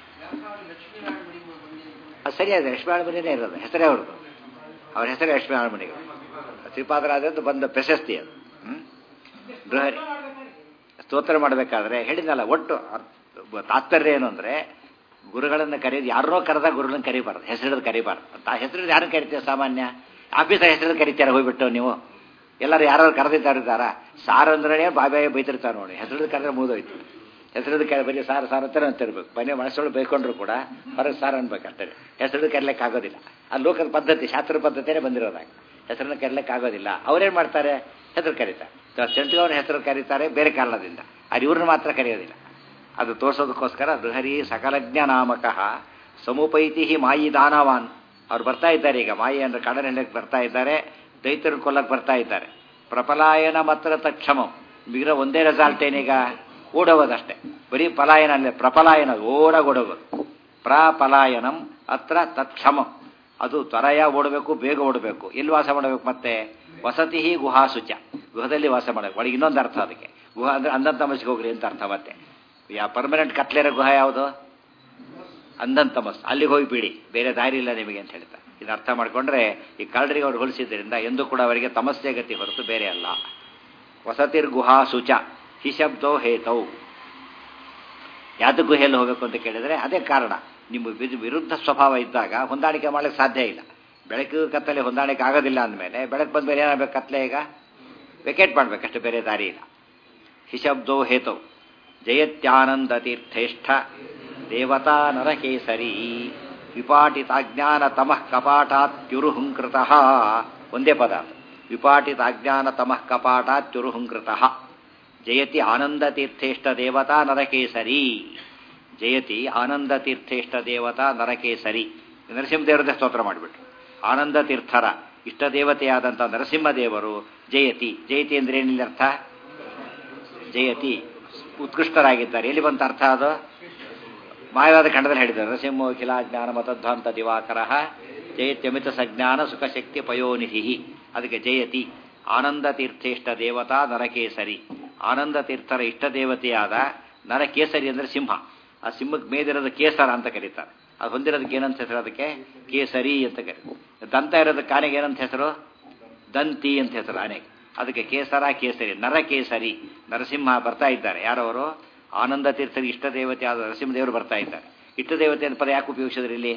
ಅದು ಸರಿಯಾದ ಲಕ್ಷ್ಮೀನಾರಾಯಣ ಮನೆಯೇ ಇರೋದು ಹೆಸರೇ ಅವ್ರದ್ದು ಅವ್ರ ಹೆಸರೇ ಲಕ್ಷ್ಮೀನಾರಾಯಣ ಮನೆಗಳು ಶ್ರೀಪಾದರಾಜದ್ದು ಬಂದ ಪ್ರಶಸ್ತಿ ಅದು ಹ್ಮ್? ಬೃಹರಿ ಸ್ತೋತ್ರ ಮಾಡಬೇಕಾದ್ರೆ ಹೇಳಿದ್ನಲ್ಲ ಒಟ್ಟು ಅರ್ಥ- ತಾತ್ಪರ್ಯ ಏನು ಅಂದರೆ ಗುರುಗಳನ್ನು ಕರೆಯೋದು ಯಾರನ್ನೋ ಕರೆದಾಗ ಗುರುಗಳನ್ನ ಕರಿಬಾರ್ದು ಹೆಸರಿಡೋದು ಕರಿಬಾರ್ದು ಆ ಹೆಸರಿದ್ದು ಯಾರನ್ನು ಕರಿತೀವಿ ಸಾಮಾನ್ಯ ಆಫೀಸರ್ ಹೆಸರು ಕರಿತಾರೆ ಹೋಗ್ಬಿಟ್ಟು ನೀವು ಎಲ್ಲರೂ ಯಾರು ಕರೆದಿದ್ದಾರಿದ್ದಾರ ಸಾರ್ ಅಂದ್ರೆ ಬಾಬಾಯಿ ಬೈತಿರ್ತಾರೆ ನೋಡಿ ಹೆಸರು ಕರೆದ್ರೆ ಮುಗಿದೋಯ್ತು ಹೆಸರು ಕರೆ ಬರೀ ಸಾರು ಸಾರು ಅಂತಾನೆ ಅಂತಿರ್ಬೇಕು ಮನೆ ಮನಸ್ಸೊಳಗೆ ಬೈಕೊಂಡ್ರು ಕೂಡ ಹೊರಗೆ ಸಾರು ಅನ್ಬೇಕು ಅಷ್ಟೇ ಹೆಸರು ಕರಿಲಿಕ್ಕೆ ಆಗೋದಿಲ್ಲ ಆ ಲೋಕದ ಪದ್ಧತಿ ಶಾಸ್ತ್ರ ಪದ್ಧತಿನೇ ಬಂದಿರೋದಾಗ ಹೆಸರನ್ನು ಕರಿಲಿಕ್ಕೆ ಆಗೋದಿಲ್ಲ ಅವ್ರೇನು ಮಾಡ್ತಾರೆ ಹೆಸರು ಕರೀತಾರೆ ಸೆಂಟ್ಗವ್ರ ಹೆಸರು ಕರೀತಾರೆ ಬೇರೆ ಕಾರಣದಿಂದ ಅದು ಇವ್ರನ್ನ ಮಾತ್ರ ಕರೆಯೋದಿಲ್ಲ ಅದು ತೋರಿಸೋದಕ್ಕೋಸ್ಕರ ಬೃಹರಿ ಸಕಲಜ್ಞ ನಾಮಕಃ ಸಮುಪೈತಿ ಮಾಯಿ ದಾನವಾನ್ ಅವ್ರು ಬರ್ತಾ ಇದ್ದಾರೆ ಈಗ ಮಾಯಿ ಅಂದ್ರೆ ಕಡನ ಹೆಣ್ಣಕ್ಕೆ ಬರ್ತಾ ಇದ್ದಾರೆ ದೈತ್ಯರು ಕೊಲ್ಲಕ್ಕೆ ಬರ್ತಾ ಇದ್ದಾರೆ ಪ್ರಪಲಾಯನ ಮಾತ್ರ ತಕ್ಷಮಂ ಮಿಗಿರ ಒಂದೇ ರೆಸಾಲ್ಟ್ ಏನೀಗ ಓಡೋಗೋದಷ್ಟೇ ಬರೀ ಪಲಾಯನ ಅಲ್ಲೇ ಪ್ರಪಲಾಯನ ಓಡಾಗ ಓಡೋಗೋದು ಪ್ರಪಲಾಯನಂ ಅತ್ರ ತತ್ಕ್ಷಮಂ ಅದು ತ್ವರಯ ಓಡಬೇಕು ಬೇಗ ಓಡಬೇಕು ಎಲ್ಲಿ ವಾಸ ಮಾಡಬೇಕು ಮತ್ತೆ ವಸತಿ ಗುಹಾಸುಚ ಗುಹದಲ್ಲಿ ವಾಸ ಮಾಡಬೇಕು ಒಳಗೆ ಇನ್ನೊಂದು ಅರ್ಥ ಅದಕ್ಕೆ ಗುಹ ಅಂದ್ರೆ ಅಂದಂತ ಮಸಿಗೆ ಹೋಗ್ರಿ ಅಂತ ಅರ್ಥ ಮತ್ತೆ ಯಾ ಪರ್ಮನೆಂಟ್ ಕತ್ಲೇರ ಗುಹ ಯಾವುದು ಅಂದಂತಮಸ್ ಅಲ್ಲಿಗೆ ಹೋಗಿ ಬಿಡಿ ಬೇರೆ ದಾರಿ ಇಲ್ಲ ನಿಮಗೆ ಅಂತ ಹೇಳ್ತಾರೆ ಇದು ಅರ್ಥ ಮಾಡ್ಕೊಂಡ್ರೆ ಈ ಕಳ್ಳರಿಗೆ ಅವ್ರು ಹೋಲಿಸಿದ್ರಿಂದ ಎಂದೂ ಕೂಡ ಅವರಿಗೆ ತಮಸ್ಸೆ ಗತಿ ಹೊರತು ಬೇರೆ ಅಲ್ಲ ವಸತಿರ್ ಗುಹಾ ಸುಚ ಹಿಶಬ್ದೋ ಹೇತೌ ಯಾವ್ದು ಗುಹೆಯಲ್ಲಿ ಹೋಗಬೇಕು ಅಂತ ಕೇಳಿದ್ರೆ ಅದೇ ಕಾರಣ ನಿಮ್ಮ ವಿರು- ವಿರುದ್ಧ ಸ್ವಭಾವ ಇದ್ದಾಗ ಹೊಂದಾಣಿಕೆ ಮಾಡಲಿಕ್ಕೆ ಸಾಧ್ಯ ಇಲ್ಲ ಬೆಳಕು ಕತ್ತಲೆ ಹೊಂದಾಣಿಕೆ ಆಗೋದಿಲ್ಲ ಅಂದಮೇಲೆ ಬೆಳಕು ಬಂದ ಬೇರೆ ಏನಾಗಬೇಕು ಕತ್ಲೆ ಈಗ ವೆಕೇಟ್ ಮಾಡಬೇಕಷ್ಟು ಬೇರೆ ದಾರಿ ಇಲ್ಲ ಹಿಶಬ್ದೋ ಹೇತೌ ಜಯತ್ಯಾನಂದ ತೀರ್ಥೇಷ್ಠ ದೇವತಾ ನರಕೇಸರಿ ವಿಪಾಟಿತಾಜ್ಞಾನ ತಮಃ ಕಪಾಟಾತ್ಯುರುಹುಂಕೃತಃ ಒಂದೇ ಪದ ಅದು. ವಿಪಾಟಿತಾಜ್ಞಾನ ತಮಃ ಕಪಾಟಾತ್ಯುರುಹುಂಕೃತಃ ಜಯತಿ ಆನಂದ ತೀರ್ಥೇಷ್ಟ ದೇವತಾ ನರಕೇಸರಿ ಜಯತಿ ಆನಂದ ತೀರ್ಥೇಷ್ಟ ದೇವತಾ ನರಕೇಸರಿ ನರಸಿಂಹದೇವರದೇ ಸ್ತೋತ್ರ ಮಾಡಿಬಿಟ್ರು ಆನಂದ ತೀರ್ಥರ ಇಷ್ಟ ದೇವತೆಯಾದಂಥ ನರಸಿಂಹದೇವರು ಜಯತಿ ಜಯತಿ ಅಂದ್ರೆ ಏನಿಲ್ಲ ಅರ್ಥ ಜಯತಿ ಉತ್ಕೃಷ್ಟರಾಗಿದ್ದಾರೆ ಎಲ್ಲಿ ಬಂತ ಅರ್ಥ ಅದು ಮಾಯವಾದ ಖಂಡದಲ್ಲಿ ಹೇಳಿದ್ದಾರೆ ನರಸಿಂಹ ಅಖಿಲ ಜ್ಞಾನ ಮತಧ್ವಾಂತ ದಿವಾಕರ ಜಯತ್ಯಮಿತ ಸಜ್ಞಾನ ಸುಖಶಕ್ತಿ ಪಯೋನಿಧಿ ಅದಕ್ಕೆ ಜಯತಿ ಆನಂದ ತೀರ್ಥೇಷ್ಟ ದೇವತಾ ನರಕೇಸರಿ ಆನಂದ ತೀರ್ಥರ ಇಷ್ಟ ದೇವತೆಯಾದ ನರಕೇಸರಿ ಅಂದರೆ ಸಿಂಹ ಆ ಸಿಂಹಕ್ಕೆ ಮೇದಿರೋದು ಕೇಸರ ಅಂತ ಕರೀತಾರೆ ಅದು ಹೊಂದಿರೋದಕ್ಕೆ ಏನಂತ ಹೆಸರು ಅದಕ್ಕೆ ಕೇಸರಿ ಅಂತ ಕರೀತಾರೆ ದಂತ ಇರೋದಕ್ಕೆ ಆನೆಗೆ ಏನಂತ ಹೆಸರು ದಂತಿ ಅಂತ ಹೆಸರು ಆನೆಗೆ ಅದಕ್ಕೆ ಕೇಸರ ಕೇಸರಿ ನರಕೇಸರಿ ನರಸಿಂಹ ಬರ್ತಾ ಇದ್ದಾರೆ ಯಾರವರು ಆನಂದ ತೀರ್ಥರ ಇಷ್ಟ ದೇವತೆ ಆದ ನರಸಿಂಹದೇವರು ಬರ್ತಾ ಇದ್ದಾರೆ ಇಷ್ಟ ದೇವತೆ ಅಂತ ಪದ ಯಾಕೆ ಉಪಯೋಗಿಸಿದ್ರಿ ಇಲ್ಲಿ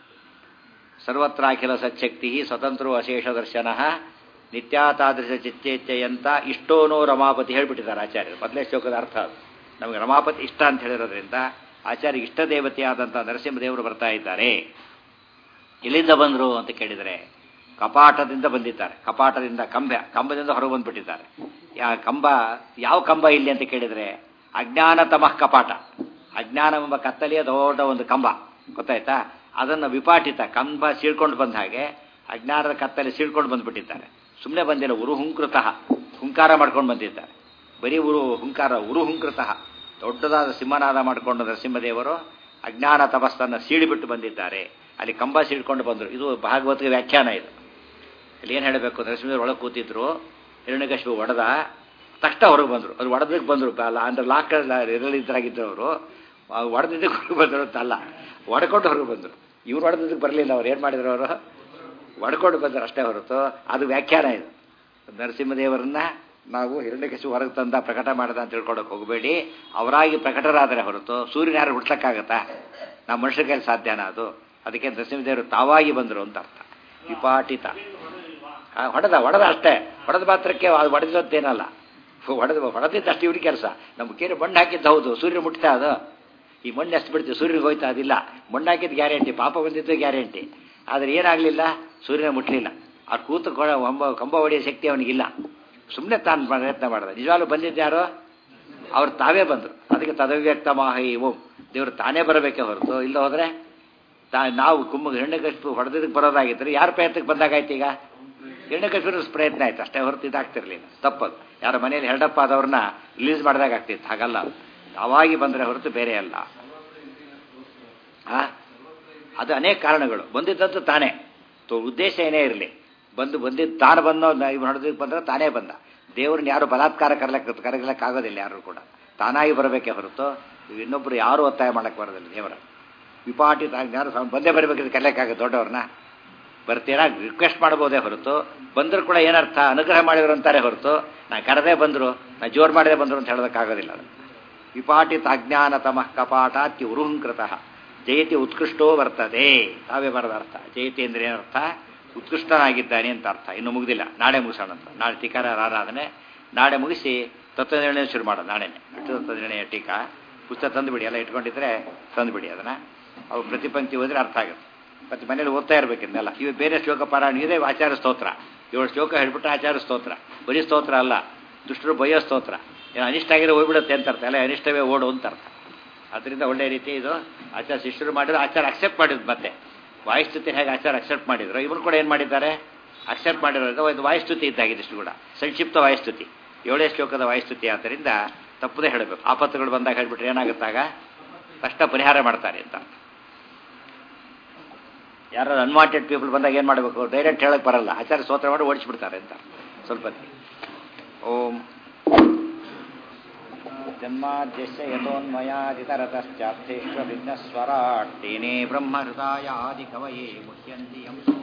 ಸರ್ವತ್ರ ಅಖಿಲ ಸಚ್ಛಕ್ತಿ ಸ್ವತಂತ್ರೋ ಅಶೇಷ ದರ್ಶನ ನಿತ್ಯಾತಾದೃಶ ಚಿತ್ತೇಚ್ಛೆಯಂತ ಇಷ್ಟೋನೋ ರಮಾಪತಿ ಹೇಳ್ಬಿಟ್ಟಿದ್ದಾರೆ ಆಚಾರ್ಯರು ಮೊದಲೇ ಶ್ಲೋಕದ ಅರ್ಥ ಅದು ನಮಗೆ ರಮಾಪತಿ ಇಷ್ಟ ಅಂತ ಹೇಳಿರೋದ್ರಿಂದ ಆಚಾರ್ಯ ಇಷ್ಟ ದೇವತೆಯಾದಂಥ ನರಸಿಂಹದೇವರು ಬರ್ತಾ ಇದ್ದಾರೆ ಎಲ್ಲಿಂದ ಬಂದರು ಅಂತ ಕೇಳಿದರೆ ಕಪಾಟದಿಂದ ಬಂದಿದ್ದಾರೆ ಕಪಾಟದಿಂದ ಕಂಬ ಕಂಬದಿಂದ ಹೊರಗೆ ಬಂದ್ಬಿಟ್ಟಿದ್ದಾರೆ ಯಾ ಕಂಬ ಯಾವ ಕಂಬ ಇಲ್ಲಿ ಅಂತ ಕೇಳಿದರೆ ಅಜ್ಞಾನ ತಮಃ ಕಪಾಟ ಅಜ್ಞಾನವೆಂಬ ಕತ್ತಲೆಯ ದೊಡ್ಡ ಒಂದು ಕಂಬ ಗೊತ್ತಾಯ್ತಾ ಅದನ್ನು ವಿಪಾಟಿತ ಕಂಬ ಸೀಳ್ಕೊಂಡು ಬಂದ ಹಾಗೆ ಅಜ್ಞಾನದ ಕತ್ತಲೆ ಸೀಳ್ಕೊಂಡು ಬಂದ್ಬಿಟ್ಟಿದ್ದಾರೆ ಸುಮ್ಮನೆ ಬಂದಿಲ್ಲ ಉರು ಹುಂಕೃತಃ ಹುಂಕಾರ ಮಾಡ್ಕೊಂಡು ಬಂದಿದ್ದಾರೆ ಬರೀ ಉರು ಹುಂಕಾರ ಉರು ಹುಂಕೃತಃ ದೊಡ್ಡದಾದ ಸಿಂಹನಾದ ಮಾಡಿಕೊಂಡು ನರಸಿಂಹದೇವರು ಅಜ್ಞಾನ ತಪಸ್ಸನ್ನು ಸೀಳಿಬಿಟ್ಟು ಬಂದಿದ್ದಾರೆ ಅಲ್ಲಿ ಕಂಬ ಸೀಳ್ಕೊಂಡು ಬಂದರು ಇದು ಭಾಗವತಿಗೆ ವ್ಯಾಖ್ಯಾನ ಇದು ಇಲ್ಲಿ ಏನು ಹೇಳಬೇಕು ನರಸಿಂಹದೇವರು ಒಳಗೆ ಕೂತಿದ್ರು ಹಿರಣ್ಯಕಶಿಪು ಹೊಡೆದ ತಕ್ಷಣ ಹೊರಗೆ ಬಂದರು ಅದು ಹೊಡೆದಕ್ಕೆ ಬಂದರು ಅಲ್ಲ ಅಂದ್ರೆ ಲಾಕ್ ಇರಲಿದ್ದರಾಗಿದ್ದರು ಅವರು ಹೊಡೆದಿದ್ದಕ್ಕೆ ಹೊರಗೆ ಬಂದರು ಅಂತಲ್ಲ ಹೊಡ್ಕೊಂಡು ಹೊರಗೆ ಬಂದರು ಇವ್ರು ಹೊಡೆದಿದ್ದಕ್ಕೆ ಬರಲಿಲ್ಲ ಅವ್ರು ಏನು ಮಾಡಿದ್ರು ಅವರು ಹೊಡ್ಕೊಂಡು ಬಂದರು ಅಷ್ಟೇ ಹೊರತು ಅದು ವ್ಯಾಖ್ಯಾನ ಇದು ನರಸಿಂಹದೇವರನ್ನ ನಾವು ಹಿರಣ್ಯಕಶಿಪು ಹೊರಗೆ ತಂದ ಪ್ರಕಟ ಮಾಡ್ದ ಅಂತ ತಿಳ್ಕೊಳಕ್ಕೆ ಹೋಗಬೇಡಿ ಅವರಾಗಿ ಪ್ರಕಟರಾದರೆ ಹೊರತು ಸೂರ್ಯನ ಯಾರು ಹುಡ್ಸಕ್ಕಾಗತ್ತಾ ನಮ್ಮ ಮನುಷ್ಯರ ಕೈಲಿ ಸಾಧ್ಯನಾ ಅದು ಅದಕ್ಕೆ ನರಸಿಂಹದೇವರು ತಾವಾಗಿ ಬಂದರು ಅಂತ ಅರ್ಥ ವಿಪಾಟಿತ ಆ, ಹೊಡೆದ ಹೊಡೆದ ಅಷ್ಟೇ ಹೊಡೆದ ಮಾತ್ರಕ್ಕೆ ಅದು ಹೊಡೆದಿರೋದೇನಲ್ಲ ಹೊಡೆದು ಹೊಡೆದಿದ್ದು ಅಷ್ಟು ಇವ್ರಿಗೆ ಕೆಲಸ ನಮ್ಮ ಕೇರಿ ಮಣ್ಣು ಹಾಕಿದ್ದು ಹೌದು ಸೂರ್ಯ ಮುಟ್ತಾ ಅದು ಈ ಮಣ್ಣು ಎಷ್ಟು ಬಿಡ್ತೀವಿ ಸೂರ್ಯನಿಗೆ ಹೋಯ್ತಾ ಅದಿಲ್ಲ ಮಣ್ಣು ಹಾಕಿದ್ದು ಗ್ಯಾರಂಟಿ ಪಾಪ ಬಂದಿದ್ದು ಗ್ಯಾರಂಟಿ ಆದರೆ ಏನಾಗಲಿಲ್ಲ ಸೂರ್ಯನ ಮುಟ್ಲಿಲ್ಲ ಆ ಕೂತು ಕೊಡ- ಒಂಬ ಕಂಬ ಹೊಡೆಯೋ ಶಕ್ತಿ ಅವನಿಗಿಲ್ಲ ಸುಮ್ಮನೆ ತಾನು ಪ್ರಯತ್ನ ಮಾಡಿದ ನಿಜವಾಗ್ಲೂ ಬಂದಿದ್ದು ಯಾರು ಅವ್ರು ತಾವೇ ಬಂದರು ಅದಕ್ಕೆ ತದವ್ಯಕ್ತ ಮಾಹಿ ಓಂ ದೇವರು ತಾನೇ ಬರಬೇಕೇ ಹೊರತು ಇಲ್ಲ ಹೋದರೆ ತಾ ನಾವು ಕುಂಭ ಹಿರಣ್ಯಕಶಿಪು ಹೊಡೆದಕ್ಕೆ ಬರೋದಾಗಿದ್ದರೆ ಯಾರ ಪ್ರಯತ್ನಕ್ಕೆ ಬಂದಾಗಾಯ್ತು ಈಗ ಹಿರಣ್ಯಕಶಿಪುರ ಪ್ರಯತ್ನ ಆಯ್ತು ಅಷ್ಟೇ ಹೊರತು ಇದಾಗ್ತಿರ್ಲಿಲ್ಲ ತಪ್ಪದು ಯಾರ ಮನೇಲಿ ಹೆರಡಪ್ಪ ಆದವ್ರನ್ನ ರಿಲೀಸ್ ಮಾಡಿದಾಗ ಆಗ್ತಿತ್ತು ಹಾಗಲ್ಲ ಅದು. ಯಾವಾಗಿ ಬಂದರೆ ಹೊರತು ಬೇರೆ ಅಲ್ಲ ಆ? ಅದು ಅನೇಕ ಕಾರಣಗಳು ಬಂದಿದ್ದಂತೂ ತಾನೇ ತೋ ಉದ್ದೇಶ ಏನೇ ಇರಲಿ ಬಂದು ಬಂದಿದ್ದು ತಾನು ಬಂದು ಇವ್ನು ಹೊಡೆದಕ್ಕೆ ಬಂದ್ರೆ ತಾನೇ ಬಂದ ದೇವ್ರನ್ನ ಯಾರು ಬಲಾತ್ಕಾರ ಕರ್ಲಕ್ಕೆ ಕರಗಲಕ್ಕೆ ಆಗೋದಿಲ್ಲ ಯಾರು ಕೂಡ ತಾನಾಗಿ ಬರಬೇಕೇ ಹೊರತು ಇನ್ನೊಬ್ರು ಯಾರು ಒತ್ತಾಯ ಮಾಡಕ್ಕೆ ಬರೋದಿಲ್ಲ ದೇವರ ವಿಪಾಟಿ ಯಾರು ಸ್ವಾಮಿ ಬಂದೇ ಬರಬೇಕಿದ್ರೆ ಕರ್ಲಿಕ್ಕಾಗ ದೊಡ್ಡವ್ರನ್ನ ಬರ್ತೀರಾ ರಿಕ್ವೆಸ್ಟ್ ಮಾಡ್ಬೋದೇ ಹೊರತು ಬಂದರೂ ಕೂಡ ಏನರ್ಥ ಅನುಗ್ರಹ ಮಾಡಿದ್ರು ಅಂತಾರೆ ಹೊರತು ನಾ ಕರೆದೇ ಬಂದರು ನಾ ಜೋರು ಮಾಡದೆ ಬಂದರು ಅಂತ ಹೇಳೋದಕ್ಕಾಗೋದಿಲ್ಲ ಅದು ವಿಪಾಟಿತ ಅಜ್ಞಾನ ತಮಃ ಕಪಾಟಾತ್ಯ ಉರುಹಂಕೃತಃ ಜಯತಿ ಉತ್ಕೃಷ್ಟೋ ಬರ್ತದೆ ತಾವೇ ಬರದ ಅರ್ಥ ಜಯತಿ ಅಂದ್ರೆ ಏನರ್ಥ ಉತ್ಕೃಷ್ಟನಾಗಿದ್ದಾನೆ ಅಂತ ಅರ್ಥ ಇನ್ನು ಮುಗಿದಿಲ್ಲ ನಾಳೆ ಮುಗಿಸೋಣ ಅಂತ ನಾಳೆ ಟೀಕಾರ ಆರಾಧನೆ ನಾಳೆ ಮುಗಿಸಿ ತತ್ವನಿರ್ಣಯ ಶುರು ಮಾಡೋದು ನಾಳೆನೆ ವಿಷ್ಣು ತತ್ವನಿರ್ಣಯ ಟೀಕಾ ಪುಸ್ತಕ ತಂದುಬಿಡಿ ಎಲ್ಲ ಇಟ್ಕೊಂಡಿದ್ರೆ ತಂದುಬಿಡಿ ಅದನ್ನು ಅವು ಪ್ರತಿ ಪಂಕ್ತಿ ಓದಿದ್ರೆ ಅರ್ಥ ಆಗುತ್ತೆ ಮತ್ತು ಮನೇಲಿ ಓದ್ತಾ ಇರಬೇಕಿದ್ನೆಲ್ಲ ಇವು ಬೇರೆ ಶ್ಲೋಕ ಪಾರಾಯಣ ಇದೇ ಆಚಾರ ಸ್ತೋತ್ರ ಏಳು ಶ್ಲೋಕ ಹೇಳ್ಬಿಟ್ಟು ಆಚಾರ ಸ್ತೋತ್ರ ಬರೀ ಸ್ತೋತ್ರ ಅಲ್ಲ ದುಷ್ಟರು ಬಯ್ಯೋ ಸ್ತೋತ್ರ ಏನು ಅನಿಷ್ಟ ಆಗಿರೋ ಹೋಗ್ಬಿಡುತ್ತೆ ಅಂತ ಅರ್ಥ ಅಲ್ಲ ಅನಿಷ್ಟವೇ ಓಡು ಅಂತ ಅರ್ಥ ಅದರಿಂದ ಒಳ್ಳೆ ರೀತಿ ಇದು ಆಚಾರ ಶಿಷ್ಯರು ಮಾಡಿದ್ರು ಆಚಾರ ಅಕ್ಸೆಪ್ಟ್ ಮಾಡಿದ್ರು ಮತ್ತೆ ವಾಯುಸ್ತುತಿ ಹೇಗೆ ಆಚಾರ ಅಕ್ಸೆಪ್ಟ್ ಮಾಡಿದ್ರು ಇವನು ಕೂಡ ಏನು ಮಾಡಿದ್ದಾರೆ ಅಕ್ಸೆಪ್ಟ್ ಮಾಡಿರೋದು ಇದು ವಾಯುಸ್ತುತಿ ಇದ್ದಾಗಿದೆ ಇಷ್ಟು ಕೂಡ ಸಂಕ್ಷಿಪ್ತ ವಾಯುಸ್ತುತಿ ಏಳೇ ಶ್ಲೋಕದ ವಾಯುಸ್ತುತಿ ಆದ್ದರಿಂದ ತಪ್ಪದೇ ಹೇಳಬೇಕು ಆಪತ್ತುಗಳು ಬಂದಾಗ ಹೇಳ್ಬಿಟ್ರೆ ಏನಾಗುತ್ತಾಗ ಕಷ್ಟ ಪರಿಹಾರ ಮಾಡ್ತಾರೆ ಅಂತ ಯಾರು ಅನ್ವಾಂಟೆಡ್ ಪೀಪಲ್ ಬಂದಾಗ ಏನು ಮಾಡಬೇಕು ಡೈರೆಕ್ಟ್ ಹೇಳಕ್ಕೆ ಬರಲ್ಲ ಆಚಾರ ಸ್ತೋತ್ರ ಮಾಡಿ ಓಡಿಸ್ಬಿಡ್ತಾರೆ ಅಂತ ಸ್ವಲ್ಪ ಹೊತ್ತಿಗೆ. ಓಂ ಜನ್ಮಾದ್ಯಸ್ಯ ಯಥೋನ್ಮಯಾದಿತರತಶ್ಚಾರ್ಥೇಶ್ವ ವಿಘ್ನಸ್ವರಾಟ್ ತೇನೇ ಬ್ರಹ್ಮಹೃದಾಯಾದಿ ಕವಯೇ ಮುಹ್ಯಂತಿ ಯಂ